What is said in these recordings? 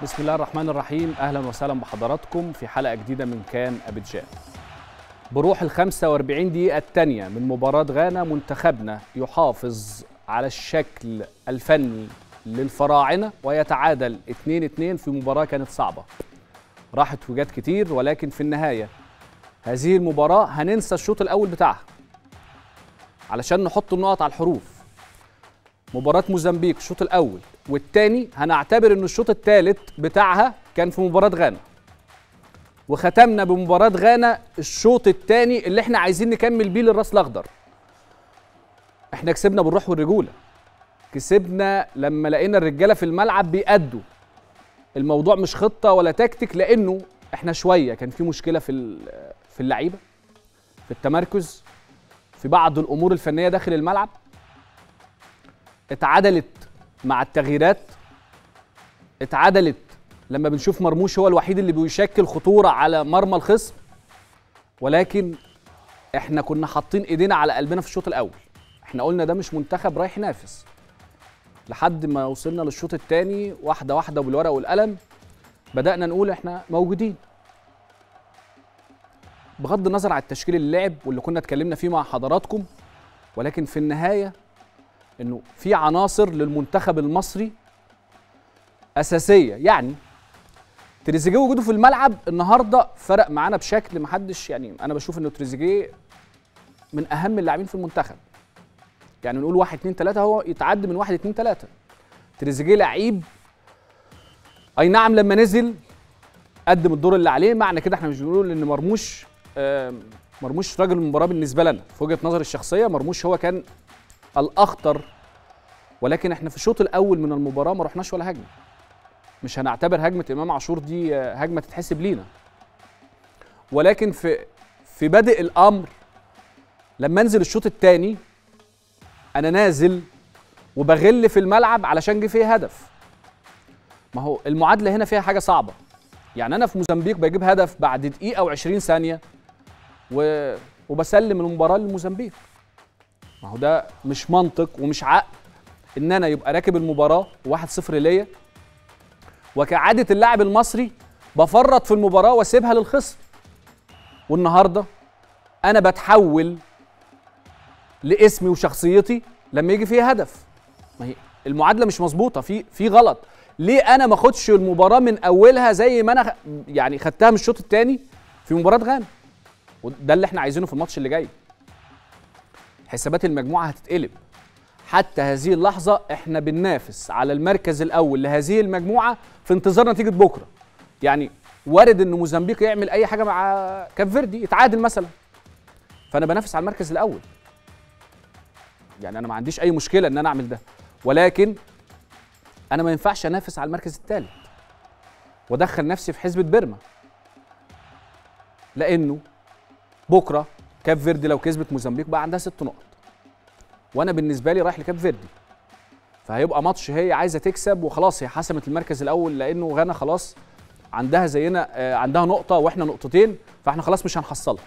بسم الله الرحمن الرحيم اهلا وسهلا بحضراتكم في حلقه جديده من كان ابيجان بروح ال 45 دقيقه الثانيه من مباراه غانا منتخبنا يحافظ على الشكل الفني للفراعنه ويتعادل 2-2 في مباراه كانت صعبه راحت وجات كتير ولكن في النهايه هذه المباراه هننسى الشوط الاول بتاعها علشان نحط النقط على الحروف مباراة موزمبيق الشوط الأول والتاني هنعتبر إن الشوط الثالث بتاعها كان في مباراة غانا وختمنا بمباراة غانا الشوط الثاني اللي احنا عايزين نكمل بيه للراس الأخضر احنا كسبنا بالروح والرجولة كسبنا لما لقينا الرجالة في الملعب بيأدوا الموضوع مش خطة ولا تكتيك لأنه احنا شوية كان في مشكلة في في اللعيبة في التمركز في بعض الأمور الفنية داخل الملعب اتعدلت مع التغييرات اتعدلت لما بنشوف مرموش هو الوحيد اللي بيشكل خطوره على مرمى الخصم ولكن احنا كنا حاطين ايدينا على قلبنا في الشوط الاول احنا قلنا ده مش منتخب رايح ينافس لحد ما وصلنا للشوط الثاني واحده واحده بالورق والقلم بدانا نقول احنا موجودين بغض النظر عن التشكيل اللي لعب واللي كنا اتكلمنا فيه مع حضراتكم ولكن في النهايه انه في عناصر للمنتخب المصري اساسيه يعني تريزيجيه وجوده في الملعب النهارده فرق معانا بشكل محدش يعني انا بشوف انه تريزيجيه من اهم اللاعبين في المنتخب يعني نقول 1 2 3 هو يتعدى من 1 2 3 تريزيجيه لعيب اي نعم لما نزل قدم الدور اللي عليه معنى كده احنا مش بنقول ان مرموش مرموش راجل المباراه بالنسبه لنا في وجهه نظري الشخصيه مرموش هو كان الاخطر ولكن احنا في الشوط الاول من المباراه ما رحناش ولا هجمه مش هنعتبر هجمه امام عاشور دي هجمه تتحسب لينا ولكن في في بدء الامر لما انزل الشوط الثاني انا نازل وبغل في الملعب علشان جه فيه هدف ما هو المعادله هنا فيها حاجه صعبه يعني انا في موزمبيق بجيب هدف بعد دقيقه و20 ثانيه و... وبسلم المباراه لموزمبيق ما هو ده مش منطق ومش عقل ان انا يبقى راكب المباراه 1-0 ليا وكعاده اللاعب المصري بفرط في المباراه واسيبها للخصم والنهارده انا بتحول لاسمي وشخصيتي لما يجي فيها هدف ما هي المعادله مش مظبوطه في في غلط ليه انا ما اخدش المباراه من اولها زي ما انا يعني خدتها من الشوط الثاني في مباراه غانا وده اللي احنا عايزينه في الماتش اللي جاي حسابات المجموعه هتتقلب حتى هذه اللحظه احنا بننافس على المركز الاول لهذه المجموعه في انتظار نتيجه بكره يعني وارد ان موزمبيق يعمل اي حاجه مع كاب فيردي يتعادل مثلا فانا بنافس على المركز الاول يعني انا ما عنديش اي مشكله ان انا اعمل ده ولكن انا ما ينفعش انافس على المركز الثالث وادخل نفسي في حسبه بيرما لانه بكره كاب فيردي لو كسبت موزمبيق بقى عندها ست نقط وانا بالنسبه لي رايح لكاب فيردي فهيبقى ماتش هي عايزه تكسب وخلاص هي حسمت المركز الاول لانه غانا خلاص عندها زينا آه عندها نقطه واحنا نقطتين فاحنا خلاص مش هنحصلها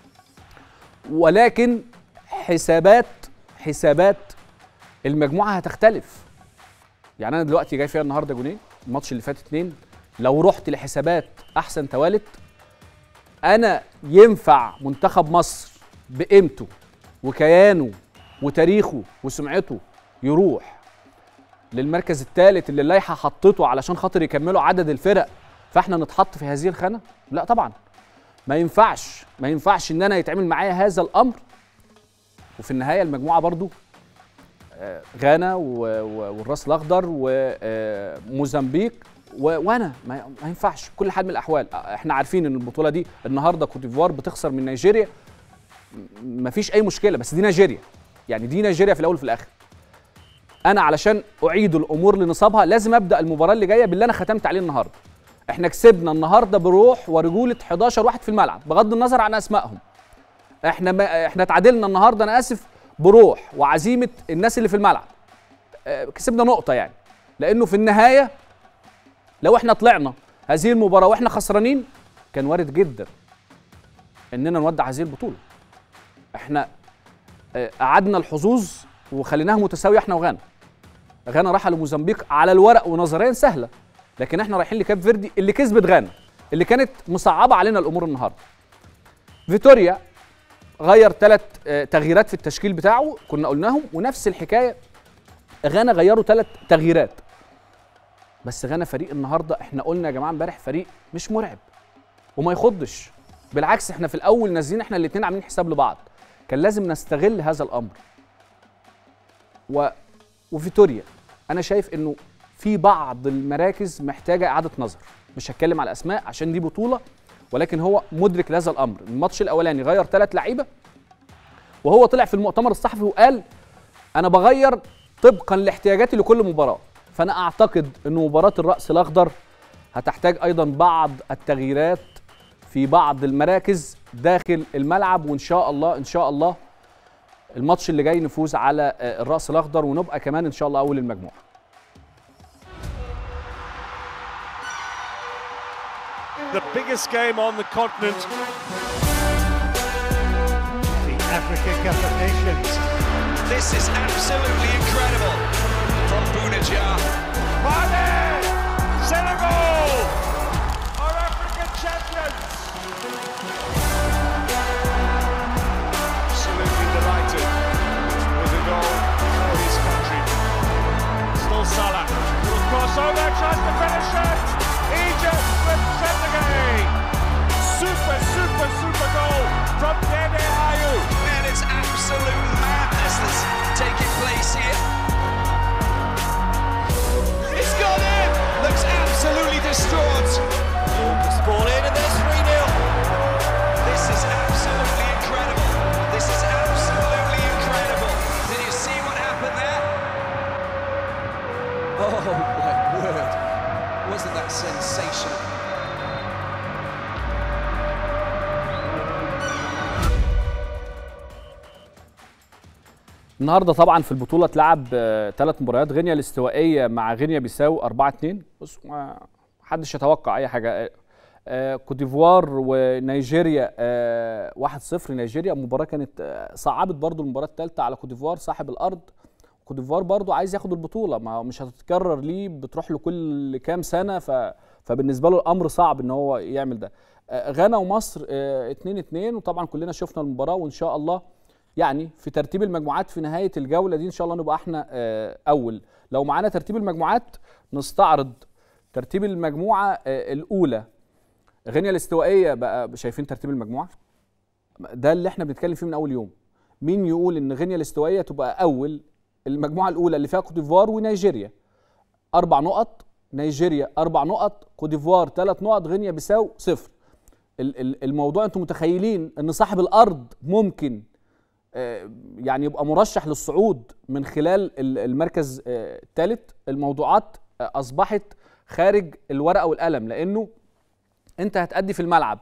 ولكن حسابات حسابات المجموعه هتختلف يعني انا دلوقتي جاي فيها النهارده جونين الماتش اللي فات اتنين لو رحت لحسابات احسن توالت انا ينفع منتخب مصر بقيمته وكيانه وتاريخه وسمعته يروح للمركز الثالث اللي اللائحه حطته علشان خاطر يكملوا عدد الفرق فاحنا نتحط في هذه الخانه لا طبعا ما ينفعش ما ينفعش ان انا يتعمل معايا هذا الامر وفي النهايه المجموعه برضو غانا والراس الاخضر وموزمبيق وانا ما ينفعش كل حال من الاحوال احنا عارفين ان البطوله دي النهارده كوت ديفوار بتخسر من نيجيريا مفيش اي مشكله بس دي نيجيريا يعني دي نيجيريا في الاول وفي الاخر انا علشان اعيد الامور لنصابها لازم ابدا المباراه اللي جايه باللي انا ختمت عليه النهارده احنا كسبنا النهارده بروح ورجوله 11 واحد في الملعب بغض النظر عن اسمائهم احنا ما احنا اتعادلنا النهارده انا اسف بروح وعزيمه الناس اللي في الملعب كسبنا نقطه يعني لانه في النهايه لو احنا طلعنا هذه المباراه واحنا خسرانين كان وارد جدا اننا نودع هذه البطوله احنا قعدنا الحظوظ وخليناها متساويه احنا وغانا غانا راح لموزمبيق على الورق ونظريا سهله لكن احنا رايحين لكاب فيردي اللي كسبت غانا اللي كانت مصعبه علينا الامور النهارده فيتوريا غير ثلاث تغييرات في التشكيل بتاعه كنا قلناهم ونفس الحكايه غانا غيروا ثلاث تغييرات بس غانا فريق النهارده احنا قلنا يا جماعه امبارح فريق مش مرعب وما يخضش بالعكس احنا في الاول نازلين احنا الاثنين عاملين حساب لبعض كان لازم نستغل هذا الامر و... وفيتوريا انا شايف انه في بعض المراكز محتاجه اعاده نظر مش هتكلم على اسماء عشان دي بطوله ولكن هو مدرك لهذا الامر الماتش الاولاني غير ثلاث لعيبه وهو طلع في المؤتمر الصحفي وقال انا بغير طبقا لاحتياجاتي لكل مباراه فانا اعتقد ان مباراه الراس الاخضر هتحتاج ايضا بعض التغييرات في بعض المراكز داخل الملعب وان شاء الله ان شاء الله الماتش اللي جاي نفوز على الراس الاخضر ونبقى كمان ان شاء الله اول المجموعه the biggest game on the continent. The Africa Cup of Nations. This is absolutely incredible from Bounedjah. Mane! Senegal are African champions. Absolutely delighted with a goal for his country. Still Salah. Little crossover, tries to finish it. Egypt with Senegal. Super, super, super goal from Dede Ayew. Man, it's absolute madness that's taking place here. It's gone in! Looks absolutely distraught. Puts the ball in and there's 3 0. This is absolutely incredible. This is absolutely incredible. Did you see what happened there? Oh my word. Wasn't that sensational? النهارده طبعا في البطوله اتلعب ثلاث مباريات غينيا الاستوائيه مع غينيا بيساو 4 2 بص ما حدش يتوقع اي حاجه آه، كوت ديفوار ونيجيريا آه، 1-0 نيجيريا مباراه كانت آه، صعبت برضو المباراه الثالثه على كوت ديفوار صاحب الارض كوت ديفوار برضو عايز ياخد البطوله ما هو مش هتتكرر ليه بتروح له كل كام سنه ف... فبالنسبه له الامر صعب ان هو يعمل ده آه، غانا ومصر 2 2 وطبعا كلنا شفنا المباراه وان شاء الله يعني في ترتيب المجموعات في نهايه الجوله دي ان شاء الله نبقى احنا آه، اول لو معانا ترتيب المجموعات نستعرض ترتيب المجموعه آه، الاولى غينيا الاستوائيه بقى شايفين ترتيب المجموعه ده اللي احنا بنتكلم فيه من اول يوم مين يقول ان غينيا الاستوائيه تبقى اول المجموعه الاولى اللي فيها كوت ديفوار ونيجيريا اربع نقط نيجيريا اربع نقط كوت ديفوار ثلاث نقط غينيا بيساو صفر ال- ال- الموضوع انتم متخيلين ان صاحب الارض ممكن آه، يعني يبقى مرشح للصعود من خلال ال- المركز الثالث الموضوعات آه، اصبحت خارج الورقه والقلم لانه انت هتأدي في الملعب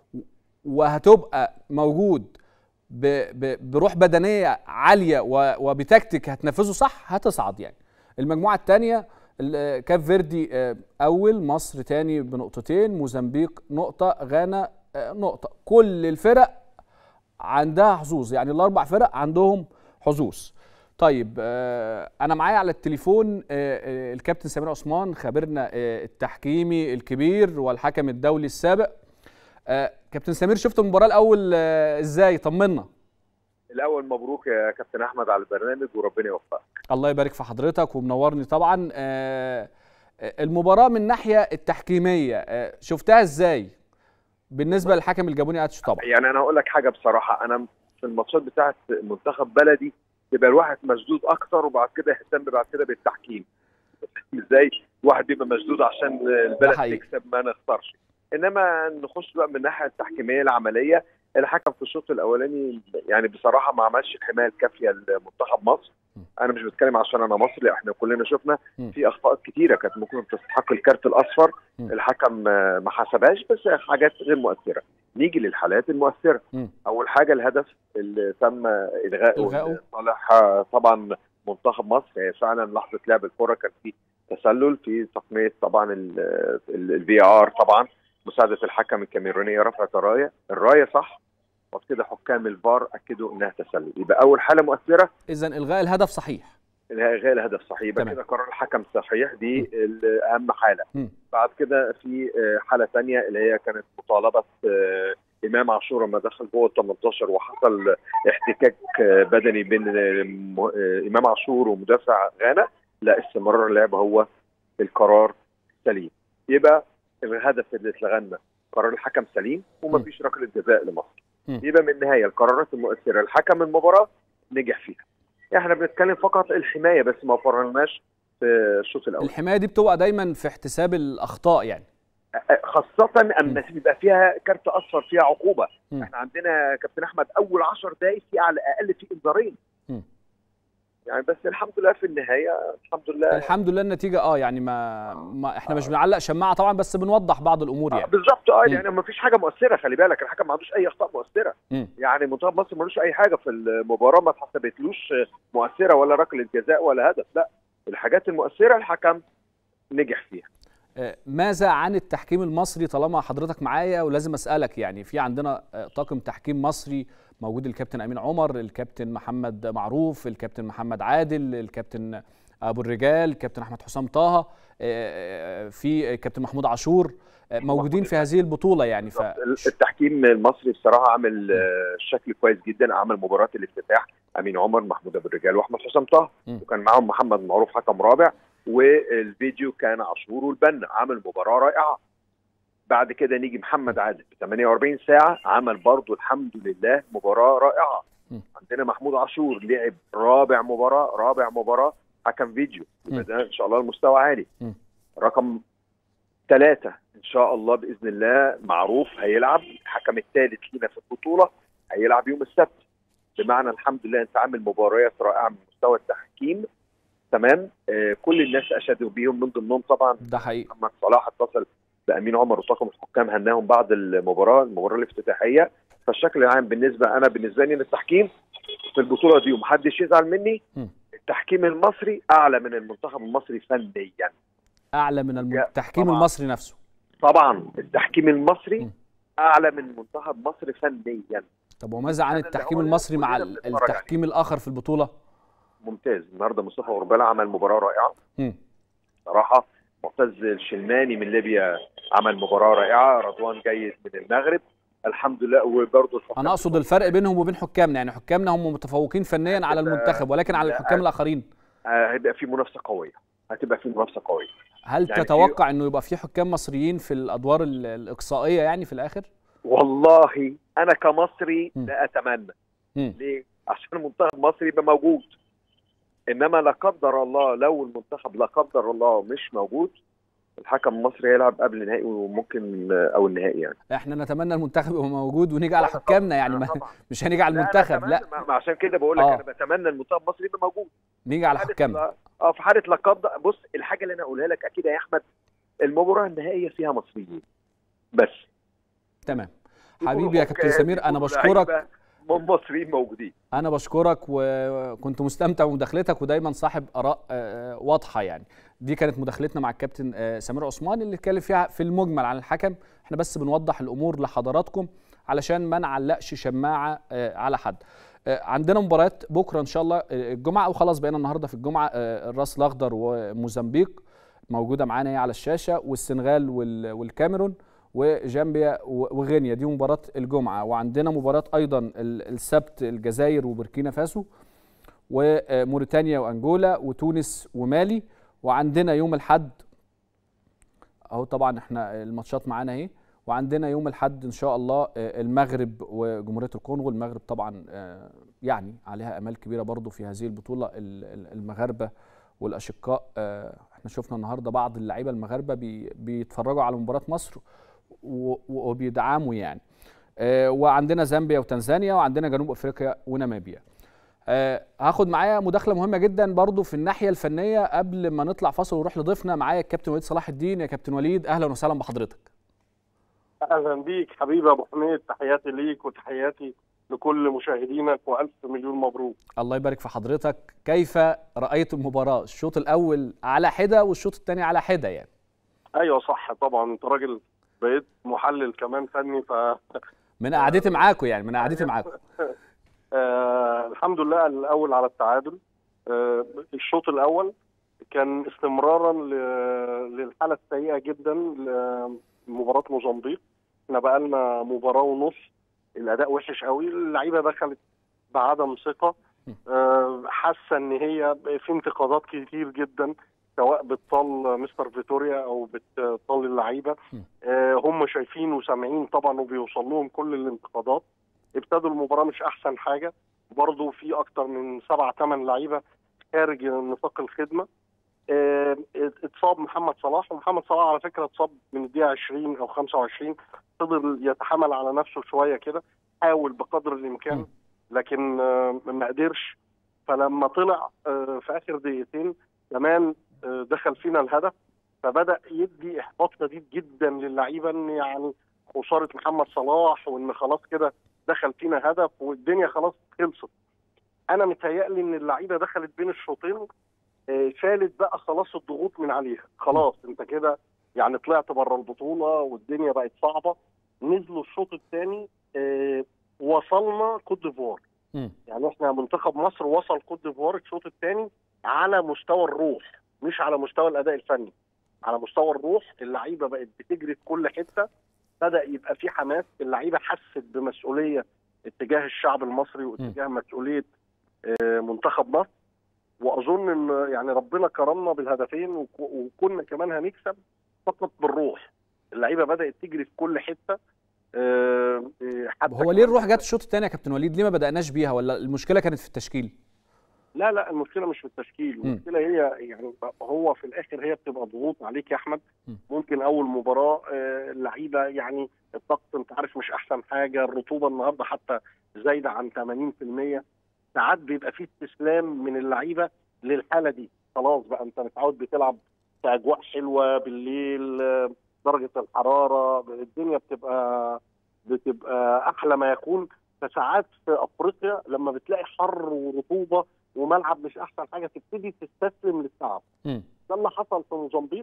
وهتبقى موجود ب ب بروح بدنيه عاليه و- وبتكتيك هتنفذه صح هتصعد يعني المجموعه الثانيه كاب فيردي آه، اول مصر تاني بنقطتين موزمبيق نقطه غانا آه، نقطه كل الفرق عندها حظوظ يعني الاربع فرق عندهم حظوظ طيب آه، انا معايا على التليفون آه، آه، الكابتن سمير عثمان خبيرنا آه، التحكيمي الكبير والحكم الدولي السابق آه، كابتن سمير شفت المباراه الاول آه، ازاي طمنا الاول مبروك يا كابتن احمد على البرنامج وربنا يوفقك الله يبارك في حضرتك ومنورني طبعا آه، آه، المباراه من الناحيه التحكيميه آه، شفتها ازاي بالنسبه للحكم الجابوني اتش طبعا يعني انا هقول لك حاجه بصراحه انا في الماتشات بتاعه منتخب بلدي يبقى الواحد مشدود اكتر وبعد كده يهتم بعد كده بالتحكيم ازاي الواحد بيبقى مشدود عشان البلد حقيقي. تكسب ما نخسرش انما نخش بقى من الناحيه التحكيميه العمليه الحكم في الشوط الاولاني يعني بصراحه ما عملش الحمايه الكافيه لمنتخب مصر انا مش بتكلم عشان انا مصري احنا كلنا شفنا م. في اخطاء كتيره كانت ممكن تستحق الكارت الاصفر م. الحكم آه، ما حسبهاش بس حاجات غير مؤثره نيجي للحالات المؤثره م. اول حاجه الهدف اللي تم الغائه إلغائه. صالح آه، طبعا منتخب مصر هي فعلا لحظه لعب الكره كان في تسلل في تقنيه طبعا الفي ار طبعا مساعده الحكم الكاميرونيه رفعت الرايه الرايه صح وبعد كده حكام الفار اكدوا انها تسلل يبقى اول حاله مؤثره اذا الغاء الهدف صحيح الغاء الهدف صحيح يبقى تمام. كده قرار الحكم صحيح دي ال- اهم حاله مم. بعد كده في آه، حاله ثانيه اللي هي كانت مطالبه آه، امام عاشور لما دخل جوه ال 18 وحصل احتكاك آه، بدني بين آه، م- آه، امام عاشور ومدافع غانا لا استمرار اللعب هو القرار سليم يبقى الهدف اللي اتلغى لنا قرار الحكم سليم ومفيش ركله جزاء لمصر مم. يبقى من النهايه القرارات المؤثره الحكم المباراه نجح فيها احنا بنتكلم فقط الحمايه بس ما فرناش في الشوط الاول الحمايه دي بتبقى دايما في احتساب الاخطاء يعني خاصة اما بيبقى فيها كارت اصفر فيها عقوبة، مم. احنا عندنا كابتن احمد اول 10 دقائق في على الاقل في انذارين. مم. يعني بس الحمد لله في النهاية الحمد لله الحمد لله النتيجه اه يعني ما, ما احنا مش بنعلق شماعه طبعا بس بنوضح بعض الامور آه، يعني بالظبط اه مم. يعني ما فيش حاجة مؤثرة خلي بالك الحكم ما عندوش أي أخطاء مؤثرة، مم. يعني منتخب مصر ملوش أي حاجة في المباراة ما اتحسبتلوش مؤثرة ولا ركلة جزاء ولا هدف، لا الحاجات المؤثرة الحكم نجح فيها. آه، ماذا عن التحكيم المصري طالما حضرتك معايا ولازم اسالك يعني في عندنا آه، طاقم تحكيم مصري موجود الكابتن امين عمر الكابتن محمد معروف الكابتن محمد عادل الكابتن ابو الرجال الكابتن احمد حسام طه آه، في الكابتن محمود عاشور آه، موجودين في هذه البطوله يعني ف التحكيم المصري بصراحه عامل آه، شكل كويس جدا عمل مباراه الافتتاح امين عمر محمود ابو الرجال واحمد حسام طه مم. وكان معاهم محمد معروف حكم رابع والفيديو كان عاشور والبنا عمل مباراه رائعه بعد كده نيجي محمد عادل في 48 ساعه عمل برضو الحمد لله مباراه رائعه مم. عندنا محمود عاشور لعب رابع مباراه رابع مباراه حكم فيديو مم. يبقى ده ان شاء الله المستوى عالي مم. رقم ثلاثة إن شاء الله بإذن الله معروف هيلعب الحكم الثالث لينا في البطولة هيلعب يوم السبت بمعنى الحمد لله أنت عامل مباريات رائعة من مستوى التحكيم تمام آه كل الناس أشادوا بيهم من ضمنهم طبعا ده حقيقي محمد صلاح اتصل بأمين عمر وطاقم الحكام هناهم بعد المباراة المباراة الافتتاحية فالشكل العام بالنسبة أنا بالنسبة لي للتحكيم في البطولة دي ومحدش يزعل مني مم. التحكيم المصري أعلى من المنتخب المصري فنيا اعلى من الم- يا- التحكيم طبعاً. المصري نفسه طبعا التحكيم المصري م. اعلى من منتخب مصر فنيا طب وماذا عن أنا اللي التحكيم هقول لك المصري مع كلنا ال- بنتفرج عليه. التحكيم الاخر في البطوله ممتاز النهارده مصطفى غربال عمل مباراه رائعه مم. صراحه معتز الشلماني من ليبيا عمل مباراه رائعه رضوان جيد من المغرب الحمد لله وبرضه انا اقصد الفرق بينهم وبين حكامنا يعني حكامنا هم متفوقين فنيا على المنتخب ولكن على لا. الحكام الاخرين آه، هيبقى في منافسه قويه هتبقى في منافسه قويه هل يعني تتوقع انه يبقى في حكام مصريين في الادوار ال- الاقصائيه يعني في الاخر والله انا كمصري م. لا اتمنى مم. ليه؟ عشان المنتخب المصري يبقى موجود انما لا قدر الله لو المنتخب لا قدر الله مش موجود الحكم المصري هيلعب قبل النهائي وممكن او النهائي يعني احنا نتمنى المنتخب يبقى موجود ونيجي على آه، طبعاً. حكامنا يعني آه، ما طبعاً. مش هنيجي على لا، أنا المنتخب أتمنى- لا ما- ما عشان كده بقول لك آه. انا بتمنى المنتخب المصري يبقى موجود نيجي على في حالة حكامنا لا- اه في حاله لا قدر بص الحاجه اللي انا اقولها لك اكيد يا احمد المباراه النهائيه فيها مصريين بس تمام حبيبي يا كابتن سمير انا بشكرك مصريين موجودين انا بشكرك وكنت مستمتع بمداخلتك ودايما صاحب اراء آه، آه، واضحه يعني دي كانت مداخلتنا مع الكابتن آه، سمير عثمان اللي اتكلم فيها في المجمل عن الحكم احنا بس بنوضح الامور لحضراتكم علشان ما نعلقش شماعه آه، على حد آه، عندنا مباريات بكره ان شاء الله آه، الجمعه او خلاص بقينا النهارده في الجمعه آه، الراس الاخضر وموزمبيق موجوده معانا هي على الشاشه والسنغال وال- والكاميرون وجامبيا و- وغينيا دي مباراة الجمعة وعندنا مباراة أيضا ال- السبت الجزائر وبوركينا فاسو وموريتانيا وأنجولا وتونس ومالي وعندنا يوم الحد أهو طبعا احنا الماتشات معانا اهي وعندنا يوم الحد إن شاء الله آه، المغرب وجمهورية الكونغو المغرب طبعا آه، يعني عليها أمال كبيرة برضو في هذه البطولة ال- ال- المغاربة والأشقاء آه، احنا شفنا النهاردة بعض اللعيبة المغاربة بي- بيتفرجوا على مباراة مصر و- و- وبيدعموا يعني آه، وعندنا زامبيا وتنزانيا وعندنا جنوب افريقيا وناميبيا آه، هاخد معايا مداخله مهمه جدا برضو في الناحيه الفنيه قبل ما نطلع فاصل ونروح لضيفنا معايا الكابتن وليد صلاح الدين يا كابتن وليد اهلا وسهلا بحضرتك اهلا بيك حبيبي ابو حميد تحياتي ليك وتحياتي لكل مشاهدينك والف مليون مبروك الله يبارك في حضرتك كيف رايت المباراه الشوط الاول على حده والشوط الثاني على حده يعني ايوه صح طبعا انت راجل بقيت محلل كمان فني ف من قعدتي معاكم يعني من قعدتي معاكم آه الحمد لله الاول على التعادل آه، الشوط الاول كان استمرارا ل- للحاله السيئه جدا لمباراه موزمبيق احنا بقالنا مباراه ونص الاداء وحش قوي اللعيبه دخلت بعدم ثقه آه، حاسه ان هي في انتقادات كتير جدا سواء بتطال مستر فيتوريا او بتطال اللعيبه آه، هم شايفين وسامعين طبعا وبيوصل لهم كل الانتقادات ابتدوا المباراه مش احسن حاجه برضه في اكتر من سبع ثمان لعيبه خارج نطاق الخدمه آه، اتصاب محمد صلاح ومحمد صلاح على فكره اتصاب من الدقيقه 20 او 25 فضل يتحمل على نفسه شويه كده حاول بقدر الامكان لكن آه، ما قدرش فلما طلع آه، في اخر دقيقتين كمان آه، دخل فينا الهدف فبدا يدي احباط شديد جدا للعيبه ان يعني خساره محمد صلاح وان خلاص كده دخل فينا هدف والدنيا خلاص خلصت انا متهيألي ان اللعيبه دخلت بين الشوطين آه، شالت بقى خلاص الضغوط من عليها خلاص انت كده يعني طلعت بره البطوله والدنيا بقت صعبه نزلوا الشوط الثاني وصلنا كوت ديفوار مم. يعني احنا منتخب مصر وصل كوت ديفوار الشوط الثاني على مستوى الروح مش على مستوى الاداء الفني على مستوى الروح اللعيبه بقت بتجري في كل حته بدا يبقى في حماس اللعيبه حست بمسؤوليه اتجاه الشعب المصري واتجاه مسؤوليه آه، منتخب مصر واظن ان يعني ربنا كرمنا بالهدفين وك- وكنا كمان هنكسب فقط بالروح اللعيبه بدات تجري في كل حته آه، آه، حتى هو ليه الروح جت الشوط الثاني يا كابتن وليد ليه ما بدأناش بيها ولا المشكله كانت في التشكيل لا لا المشكله مش في التشكيل مم. المشكله هي يعني هو في الاخر هي بتبقى ضغوط عليك يا احمد مم. ممكن اول مباراه آه، اللعيبه يعني الضغط انت عارف مش احسن حاجه الرطوبه النهارده حتى زايده عن 80% ساعات بيبقى فيه استسلام من اللعيبه للحاله دي خلاص بقى انت متعود بتلعب في اجواء حلوه بالليل آه، درجه الحراره الدنيا بتبقى بتبقى احلى ما يكون فساعات في افريقيا لما بتلاقي حر ورطوبه وملعب مش احسن حاجه تبتدي تستسلم للتعب مم. ده اللي حصل في موزمبيق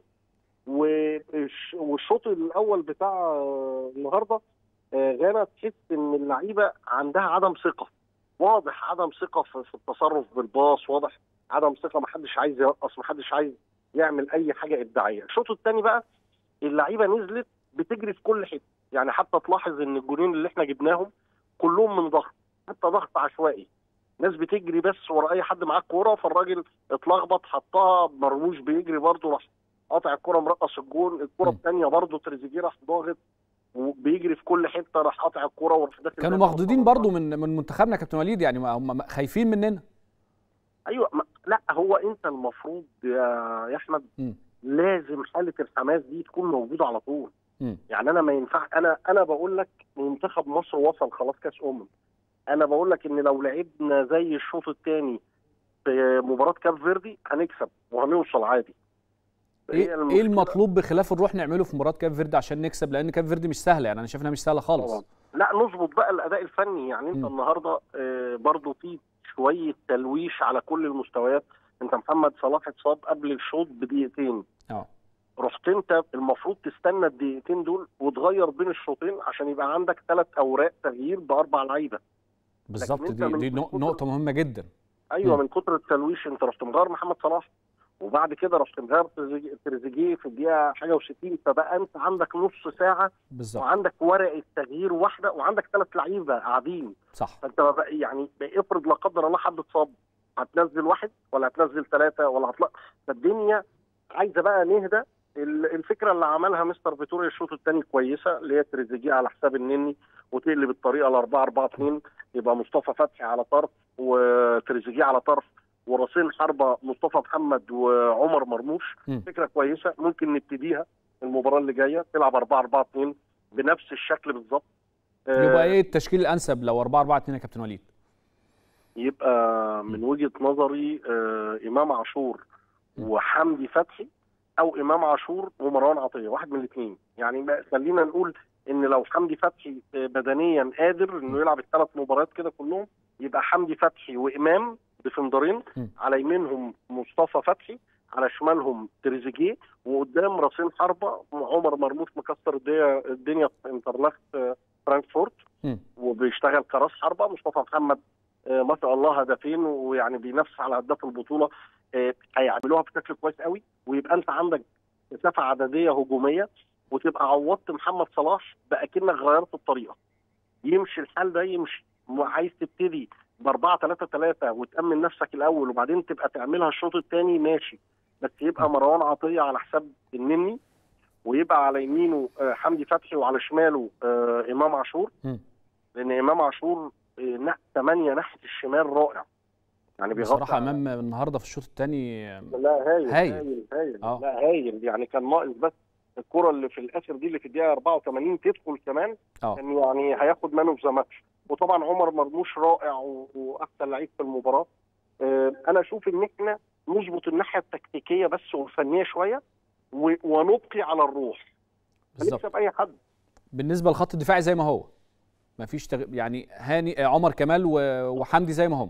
والش- والشوط الاول بتاع آه، النهارده آه، غانا تحس ان اللعيبه عندها عدم ثقه واضح عدم ثقه في في التصرف بالباص واضح عدم ثقه محدش عايز يرقص محدش عايز يعمل اي حاجه ابداعيه الشوط الثاني بقى اللعيبه نزلت بتجري في كل حته يعني حتى تلاحظ ان الجولين اللي احنا جبناهم كلهم من ضغط حتى ضغط عشوائي ناس بتجري بس ورا اي حد معاه الكوره فالراجل اتلخبط حطها مرموش بيجري برضه راح قاطع الكوره مرقص الجول الكوره م. الثانيه برضه تريزيجيه راح ضاغط وبيجري في كل حته راح قاطع الكوره وراح داخل كانوا داخل مخضوضين الكورة. برضو من من منتخبنا يا كابتن وليد يعني ما هم خايفين مننا ايوه ما لا هو انت المفروض يا يا احمد مم. لازم حاله الحماس دي تكون موجوده على طول مم. يعني انا ما ينفع انا انا بقول لك منتخب مصر وصل خلاص كاس امم انا بقول لك ان لو لعبنا زي الشوط الثاني في مباراه كاب فيردي هنكسب وهنوصل عادي هي ايه ايه المشكلة- المطلوب بخلاف نروح نعمله في مباراه كاب فيردي عشان نكسب لان كاب فيردي مش سهله يعني انا شايف انها مش سهله طبعا خالص لا نظبط بقى الاداء الفني يعني انت م. النهارده آه، برضو في شويه تلويش على كل المستويات انت محمد صلاح اتصاب قبل الشوط بدقيقتين اه رحت انت المفروض تستنى الدقيقتين دول وتغير بين الشوطين عشان يبقى عندك ثلاث اوراق تغيير باربع لعيبه بالظبط انت دي من دي نق- كتر- نقطه مهمه جدا ايوه مم. من كتر التلويش انت رحت مغير محمد صلاح وبعد كده رحت مغير تريزيجيه- تريزيجيه في الدقيقه حاجه و60 فبقى انت عندك نص ساعه بالظبط وعندك ورقه تغيير واحده وعندك ثلاث لعيبه قاعدين صح فانت بقى يعني افرض لا قدر الله حد اتصاب هتنزل واحد ولا هتنزل ثلاثه ولا هتطلع فالدنيا عايزه بقى نهدى ال- الفكره اللي عملها مستر فيتوريا الشوط الثاني كويسه اللي هي تريزيجيه على حساب النني وتقلب الطريقه ل 4 4 2 يبقى مصطفى فتحي على طرف وتريزيجيه على طرف وراسين حربه مصطفى محمد وعمر مرموش مم. فكره كويسه ممكن نبتديها المباراه اللي جايه تلعب 4 4 2 بنفس الشكل بالظبط يبقى آه، ايه التشكيل الانسب لو 4 4 2 يا كابتن وليد يبقى من وجهه نظري آه امام عاشور وحمدي فتحي او امام عاشور ومروان عطيه واحد من الاثنين يعني بقى خلينا نقول ان لو حمدي فتحي آه، بدنيا قادر انه يلعب الثلاث مباريات كده كلهم يبقى حمدي فتحي وامام ديفندرين م. على يمينهم مصطفى فتحي على شمالهم تريزيجيه وقدام راسين حربه عمر مرموش مكسر الدنيا الدنيا في انترلاخت آه، فرانكفورت مم. وبيشتغل كراس حربه مصطفى محمد آه، ما شاء الله هدفين ويعني بينافس على هداف البطوله آه، هيعملوها بشكل كويس قوي ويبقى انت عندك مسافه عدديه هجوميه وتبقى عوضت محمد صلاح بقى كأنك غيرت الطريقه يمشي الحال ده يمشي عايز تبتدي ب 4 3 3 وتامن نفسك الاول وبعدين تبقى تعملها الشوط الثاني ماشي بس يبقى مروان عطيه على حساب النني ويبقى على يمينه آه، حمدي فتحي وعلى شماله آه، امام عاشور مم. لان امام عاشور آه، ناحيه 8 ناحيه الشمال رائع يعني بيغطي بصراحه امام النهارده في الشوط الثاني لا هايل هايل. هايل هايل آه. لا هايل يعني كان ناقص بس الكره اللي في الاخر دي اللي في الدقيقه 84 تدخل كمان اه كان يعني هياخد مان اوف ذا ماتش وطبعا عمر مرموش رائع و- واحسن لعيب في المباراه آه، انا اشوف ان احنا نظبط الناحيه التكتيكيه بس والفنيه شويه و- ونبقي على الروح بالظبط هنكسب اي حد بالنسبه للخط الدفاعي زي ما هو ما فيش تغ... يعني هاني آه، عمر كمال و... وحمدي زي ما هم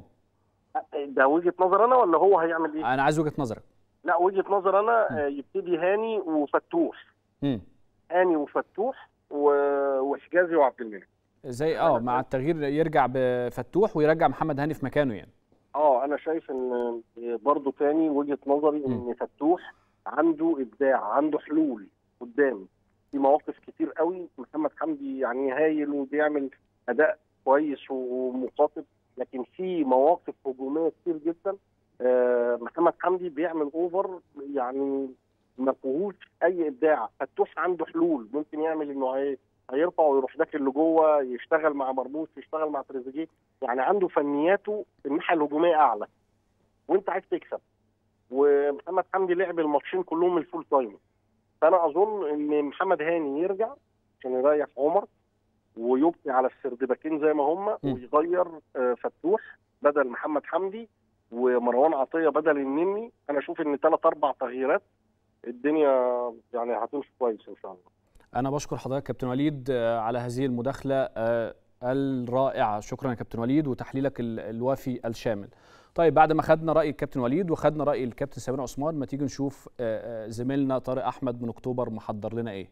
ده وجهه نظر انا ولا هو هيعمل ايه؟ انا عايز وجهه نظرك لا وجهه نظر انا آه، يبتدي هاني وفتوح امم هاني وفتوح و- وحجازي وعبد المنعم زي اه مع التغيير يرجع بفتوح ويرجع محمد هاني في مكانه يعني اه انا شايف ان برضه تاني وجهه نظري مم. ان فتوح عنده ابداع عنده حلول قدام في مواقف كتير قوي محمد حمدي يعني هايل وبيعمل اداء كويس ومقاطب لكن في مواقف هجوميه كتير جدا آه، محمد حمدي بيعمل اوفر يعني ما فيهوش اي ابداع فتوح عنده حلول ممكن يعمل انه هي- هيرفع ويروح داخل لجوه يشتغل مع مرموش يشتغل مع تريزيجيه يعني عنده فنياته الناحيه الهجوميه اعلى وانت عايز تكسب ومحمد حمدي لعب الماتشين كلهم الفول تايم فانا اظن ان محمد هاني يرجع عشان يريح عمر ويبقي على السردباكين زي ما هم م. ويغير آه، فتوح بدل محمد حمدي ومروان عطيه بدل النني انا اشوف ان ثلاث اربع تغييرات الدنيا يعني هتمشي كويس ان شاء الله انا بشكر حضرتك كابتن وليد آه، على هذه المداخله آه، الرائعه شكرا يا كابتن وليد وتحليلك ال- الوافي الشامل طيب بعد ما خدنا راي الكابتن وليد وخدنا راي الكابتن سمير عثمان ما تيجي نشوف آه، آه، زميلنا طارق احمد من اكتوبر محضر لنا ايه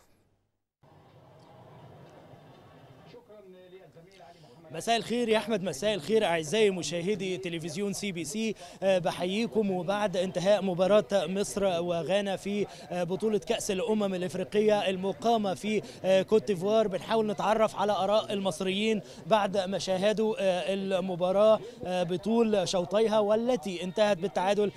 مساء الخير يا احمد مساء الخير اعزائي مشاهدي تلفزيون سي بي سي آه، بحييكم وبعد انتهاء مباراه مصر وغانا في آه، بطوله كاس الامم الافريقيه المقامه في آه، كوت ديفوار بنحاول نتعرف على اراء المصريين بعد ما شاهدوا آه، المباراه آه، بطول شوطيها والتي انتهت بالتعادل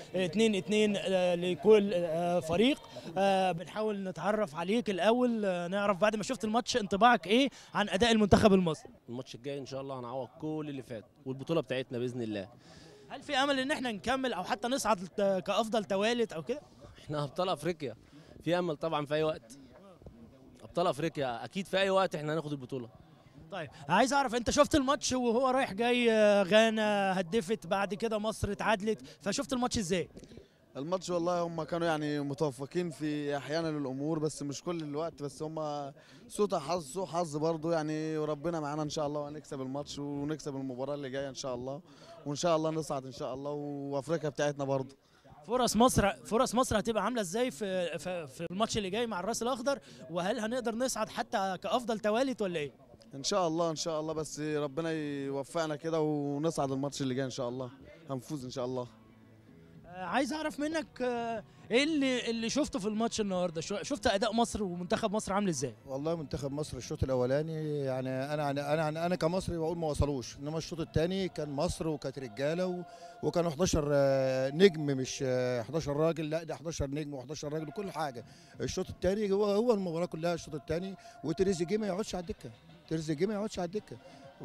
2-2 لكل آه، فريق آه، بنحاول نتعرف عليك الاول آه، نعرف بعد ما شفت الماتش انطباعك ايه عن اداء المنتخب المصري الماتش الجاي ان شاء الله هنعوض كل اللي فات والبطوله بتاعتنا باذن الله هل في امل ان احنا نكمل او حتى نصعد ت- كافضل توالت او كده احنا ابطال افريقيا في امل طبعا في اي وقت ابطال افريقيا اكيد في اي وقت احنا هناخد البطوله طيب عايز اعرف انت شفت الماتش وهو رايح جاي آه، غانا هدفت بعد كده مصر اتعادلت فشفت الماتش ازاي الماتش والله هم كانوا يعني متوفقين في احيانا الامور بس مش كل الوقت بس هم سوء حظ سوء حظ برضه يعني وربنا معانا ان شاء الله وهنكسب الماتش ونكسب المباراه اللي جايه ان شاء الله وان شاء الله نصعد ان شاء الله وافريقيا بتاعتنا برضه فرص مصر فرص مصر هتبقى عامله ازاي في في, في الماتش اللي جاي مع الراس الاخضر وهل هنقدر نصعد حتى كافضل توالت ولا ايه ان شاء الله ان شاء الله بس ربنا يوفقنا كده ونصعد الماتش اللي جاي ان شاء الله هنفوز ان شاء الله آه، عايز اعرف منك آه، ايه اللي اللي شفته في الماتش النهارده شو- شفت اداء مصر ومنتخب مصر عامل ازاي والله منتخب مصر الشوط الاولاني يعني انا انا انا, أنا كمصري بقول ما وصلوش انما الشوط الثاني كان مصر وكانت رجاله و... وكانوا 11 آه، نجم مش آه، 11 راجل لا ده 11 نجم و11 راجل وكل حاجه الشوط الثاني هو هو المباراه كلها الشوط الثاني وتريزيجيه ما يقعدش على الدكه تريزيجيه ما يقعدش على الدكه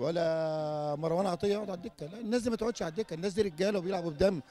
ولا مروان عطيه يقعد على الدكه لا الناس دي ما تقعدش على الدكه الناس دي رجاله وبيلعبوا بدم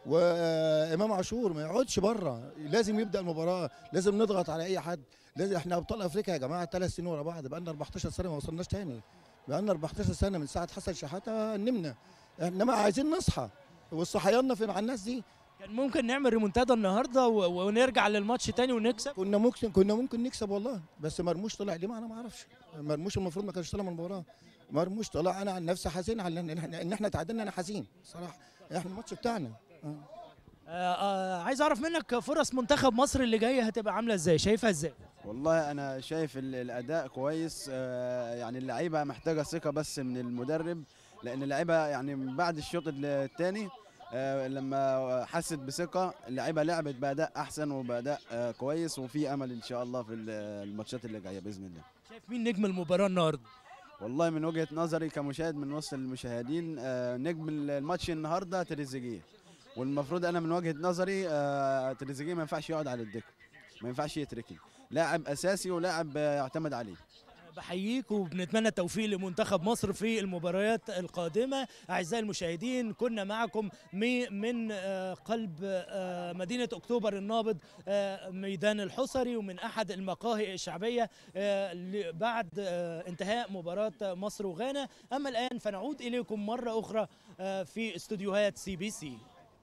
وامام عاشور ما يقعدش بره لازم يبدا المباراه لازم نضغط على اي حد لازم احنا ابطال افريقيا يا جماعه ثلاث سنين ورا بعض بقى لنا 14 سنه ما وصلناش تاني بقى لنا 14 سنه من ساعه حسن شحاته نمنا انما عايزين نصحى والصحياننا فين على الناس دي كان ممكن نعمل ريمونتادا النهارده و- ونرجع للماتش تاني ونكسب كنا ممكن كنا ممكن نكسب والله بس مرموش طلع ليه ما انا ما اعرفش مرموش المفروض ما كانش طلع من المباراه مرموش طلع انا عن نفسي حزين على ان احنا ان احنا تعادلنا انا حزين صراحه احنا الماتش بتاعنا آه. آه آه عايز اعرف منك فرص منتخب مصر اللي جايه هتبقى عامله ازاي شايفها ازاي والله انا شايف ال- الاداء كويس آه، يعني اللعيبه محتاجه ثقه بس من المدرب لان اللعيبه يعني من بعد الشوط الثاني لما حست بثقه اللعيبه لعبت باداء احسن وباداء آه، كويس وفي امل ان شاء الله في ال- الماتشات اللي جايه باذن الله شايف مين نجم المباراه النهارده والله من وجهه نظري كمشاهد من وسط المشاهدين آه، نجم الماتش النهارده تريزيجيه والمفروض انا من وجهه نظري آه، تريزيجيه ما ينفعش يقعد على الدكه ما ينفعش يتركن لاعب اساسي ولاعب آه، يعتمد عليه بحييك وبنتمنى التوفيق لمنتخب مصر في المباريات القادمة أعزائي المشاهدين كنا معكم مي- من آه، قلب آه، مدينة أكتوبر النابض آه، ميدان الحصري ومن أحد المقاهي الشعبية آه، ل- بعد آه، انتهاء مباراة مصر وغانا أما الآن فنعود إليكم مرة أخرى آه، في استوديوهات سي بي سي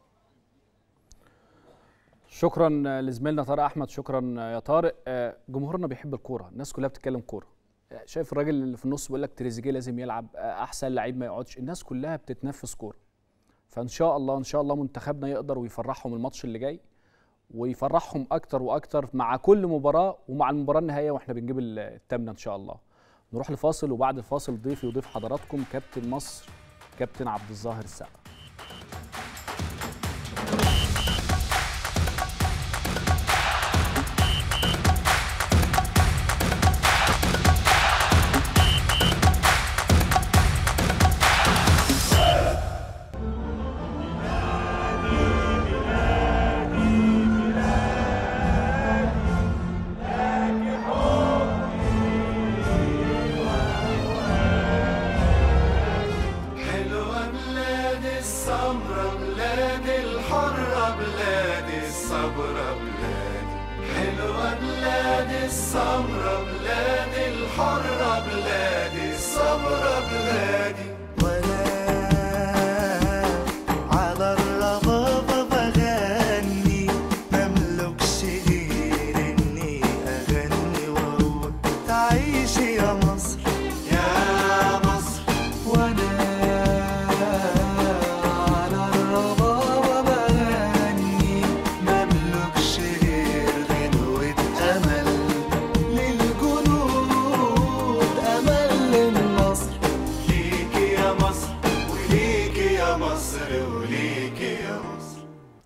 شكرا لزميلنا طارق احمد شكرا يا طارق آه، جمهورنا بيحب الكوره الناس كلها بتتكلم كوره آه، شايف الراجل اللي في النص بيقول لك تريزيجيه لازم يلعب آه، احسن لعيب ما يقعدش الناس كلها بتتنفس كوره فان شاء الله ان شاء الله منتخبنا يقدر ويفرحهم الماتش اللي جاي ويفرحهم اكتر واكتر مع كل مباراه ومع المباراه النهائيه واحنا بنجيب التامنه ان شاء الله نروح لفاصل وبعد الفاصل ضيفي وضيف حضراتكم كابتن مصر كابتن عبد الظاهر السقا حلوة بلادي السمرة بلادي الحرة بلادي الصبرة بلادي حلوة بلادي السمرة بلادي الحرة بلادي الصبرة بلادي على الربابة بغني مملكش غير اني اغني واقول تعيشي يا مصر يا مصر وانا على الربابة بغني مملكش غير غنوة امل للجنود امل للنصر ليكي يا مصر وليكي يا مصر وليكي يا مصر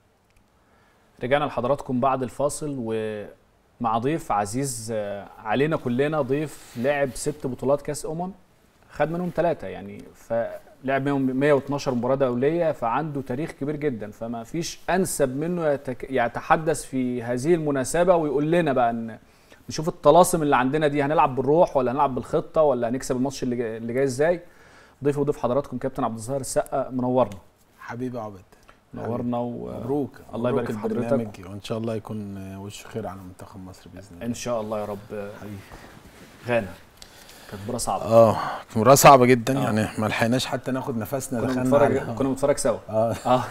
رجعنا لحضراتكم بعد الفاصل ومع ضيف عزيز آه، علينا كلنا ضيف لعب ست بطولات كاس امم خد منهم ثلاثه يعني فلعب منهم 112 مباراه دوليه فعنده تاريخ كبير جدا فما فيش انسب منه يتك... يتحدث في هذه المناسبه ويقول لنا بقى ان نشوف الطلاسم اللي عندنا دي هنلعب بالروح ولا هنلعب بالخطه ولا هنكسب الماتش اللي جاي, اللي جاي ازاي ضيف وضيف حضراتكم كابتن عبد الظاهر السقا منورنا حبيبي عبد نورنا و... مبروك الله يبارك في مبروك حضرتك البرنامج وان شاء الله يكون وش خير على منتخب مصر باذن الله ان شاء الله يا رب غانا كانت مباراه صعبه اه كانت مباراه صعبه جدا آه. يعني ما لحقناش حتى ناخد نفسنا كنا دخلنا بنتفرج على- كنا بنتفرج سوا اه اه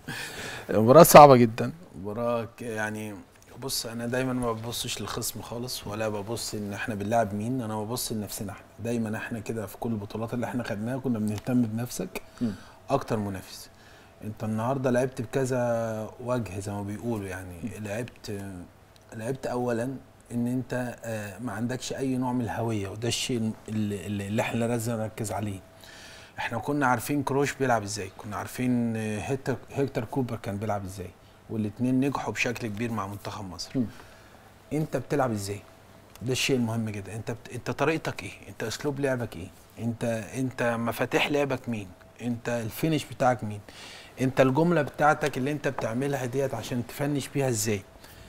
مباراة صعبة جدا مباراة ك- يعني بص انا دايما ما ببصش للخصم خالص ولا ببص ان احنا بنلعب مين انا ببص لنفسنا احنا دايما احنا كده في كل البطولات اللي احنا خدناها كنا بنهتم بنفسك مم. اكتر منافس انت النهارده لعبت بكذا وجه زي ما بيقولوا يعني لعبت لعبت اولا ان انت آه، ما عندكش اي نوع من الهويه وده الشيء اللي, اللي اللي احنا لازم نركز عليه احنا كنا عارفين كروش بيلعب ازاي كنا عارفين آه، هيكتور هيكتور كوبر كان بيلعب ازاي والاثنين نجحوا بشكل كبير مع منتخب مصر انت بتلعب ازاي ده الشيء المهم جدا انت بت... انت طريقتك ايه انت اسلوب لعبك ايه انت انت مفاتيح لعبك مين انت الفينش بتاعك مين انت الجمله بتاعتك اللي انت بتعملها ديت عشان تفنش بيها ازاي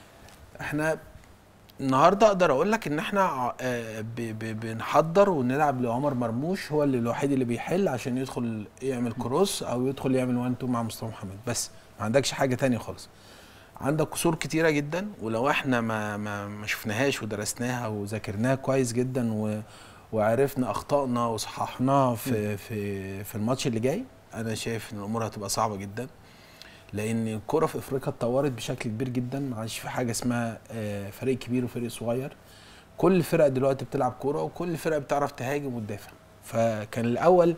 احنا النهارده اقدر اقول لك ان احنا ع- آه، ب- ب- بنحضر ونلعب لعمر مرموش هو اللي الوحيد اللي بيحل عشان يدخل يعمل كروس او يدخل يعمل وان تو مع مصطفى محمد بس ما عندكش حاجه تانية خالص عندك قصور كتيره جدا ولو احنا ما ما, ما شفناهاش ودرسناها وذاكرناها كويس جدا و وعرفنا اخطائنا وصححناها في في في الماتش اللي جاي انا شايف ان الامور هتبقى صعبه جدا لان الكره في افريقيا اتطورت بشكل كبير جدا ما عادش في حاجه اسمها آه، فريق كبير وفريق صغير كل الفرق دلوقتي بتلعب كوره وكل الفرق بتعرف تهاجم وتدافع فكان الاول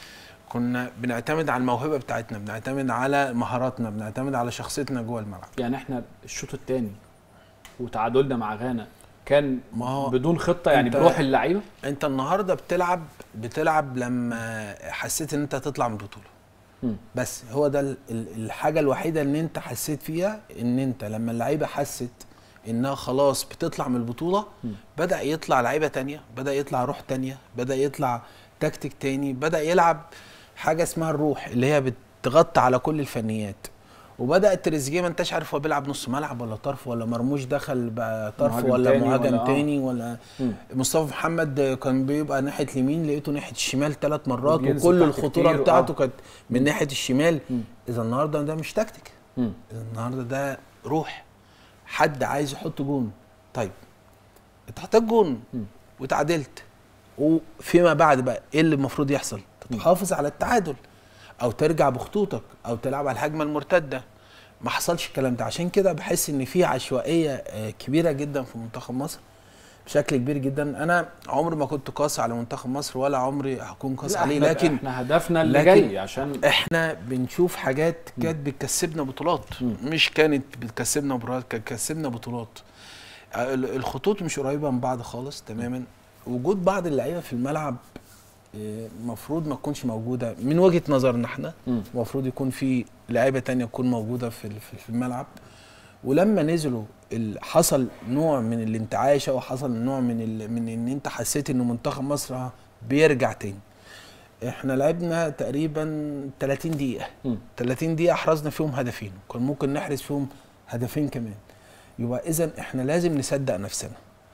كنا بنعتمد على الموهبه بتاعتنا بنعتمد على مهاراتنا بنعتمد على شخصيتنا جوه الملعب يعني احنا الشوط الثاني وتعادلنا مع غانا كان ما هو بدون خطه يعني أنت- بروح اللعيبه انت النهارده بتلعب بتلعب لما حسيت ان انت هتطلع من البطوله مم. بس هو ده ال- ال- الحاجه الوحيده ان انت حسيت فيها ان انت لما اللعيبه حست انها خلاص بتطلع من البطوله بدا يطلع لعيبه تانية بدا يطلع روح تانية بدا يطلع تكتيك تاني بدا يلعب حاجه اسمها الروح اللي هي بتغطي على كل الفنيات وبدا تريزيجيه ما انتش عارف هو بيلعب نص ملعب ولا طرف ولا مرموش دخل بقى طرف مهاجم ولا تاني مهاجم ولا آه. تاني ولا مم. مصطفى محمد كان بيبقى ناحيه اليمين لقيته ناحيه الشمال ثلاث مرات وبينزل وكل تحت الخطوره كتير، بتاعته آه. كانت من ناحيه الشمال مم. اذا النهارده ده مش تكتيك مم. إذا النهارده ده روح حد عايز يحط جون طيب انت حطيت جون مم. وتعادلت وفيما بعد بقى ايه اللي المفروض يحصل تحافظ على التعادل او ترجع بخطوطك او تلعب على الهجمه المرتده ما حصلش الكلام ده عشان كده بحس ان في عشوائيه آه، كبيره جدا في منتخب مصر بشكل كبير جدا انا عمري ما كنت قاسي على منتخب مصر ولا عمري هكون قاسي لا، عليه إحنا- لكن احنا هدفنا اللي لكن جاي عشان احنا بنشوف حاجات كانت بتكسبنا بطولات مش كانت بتكسبنا بطولات كانت بتكسبنا بطولات ال- الخطوط مش قريبه من بعض خالص تماما وجود بعض اللعيبه في الملعب المفروض ما تكونش موجوده من وجهه نظرنا احنا مم. المفروض يكون في لعيبه تانية تكون موجوده في ال- في في الملعب ولما نزلوا ال- حصل نوع من الانتعاش او حصل نوع من ال- من ان انت حسيت ان منتخب مصر بيرجع تاني احنا لعبنا تقريبا 30 دقيقه مم. 30 دقيقه احرزنا فيهم هدفين كان ممكن نحرز فيهم هدفين كمان يبقى اذا احنا لازم نصدق نفسنا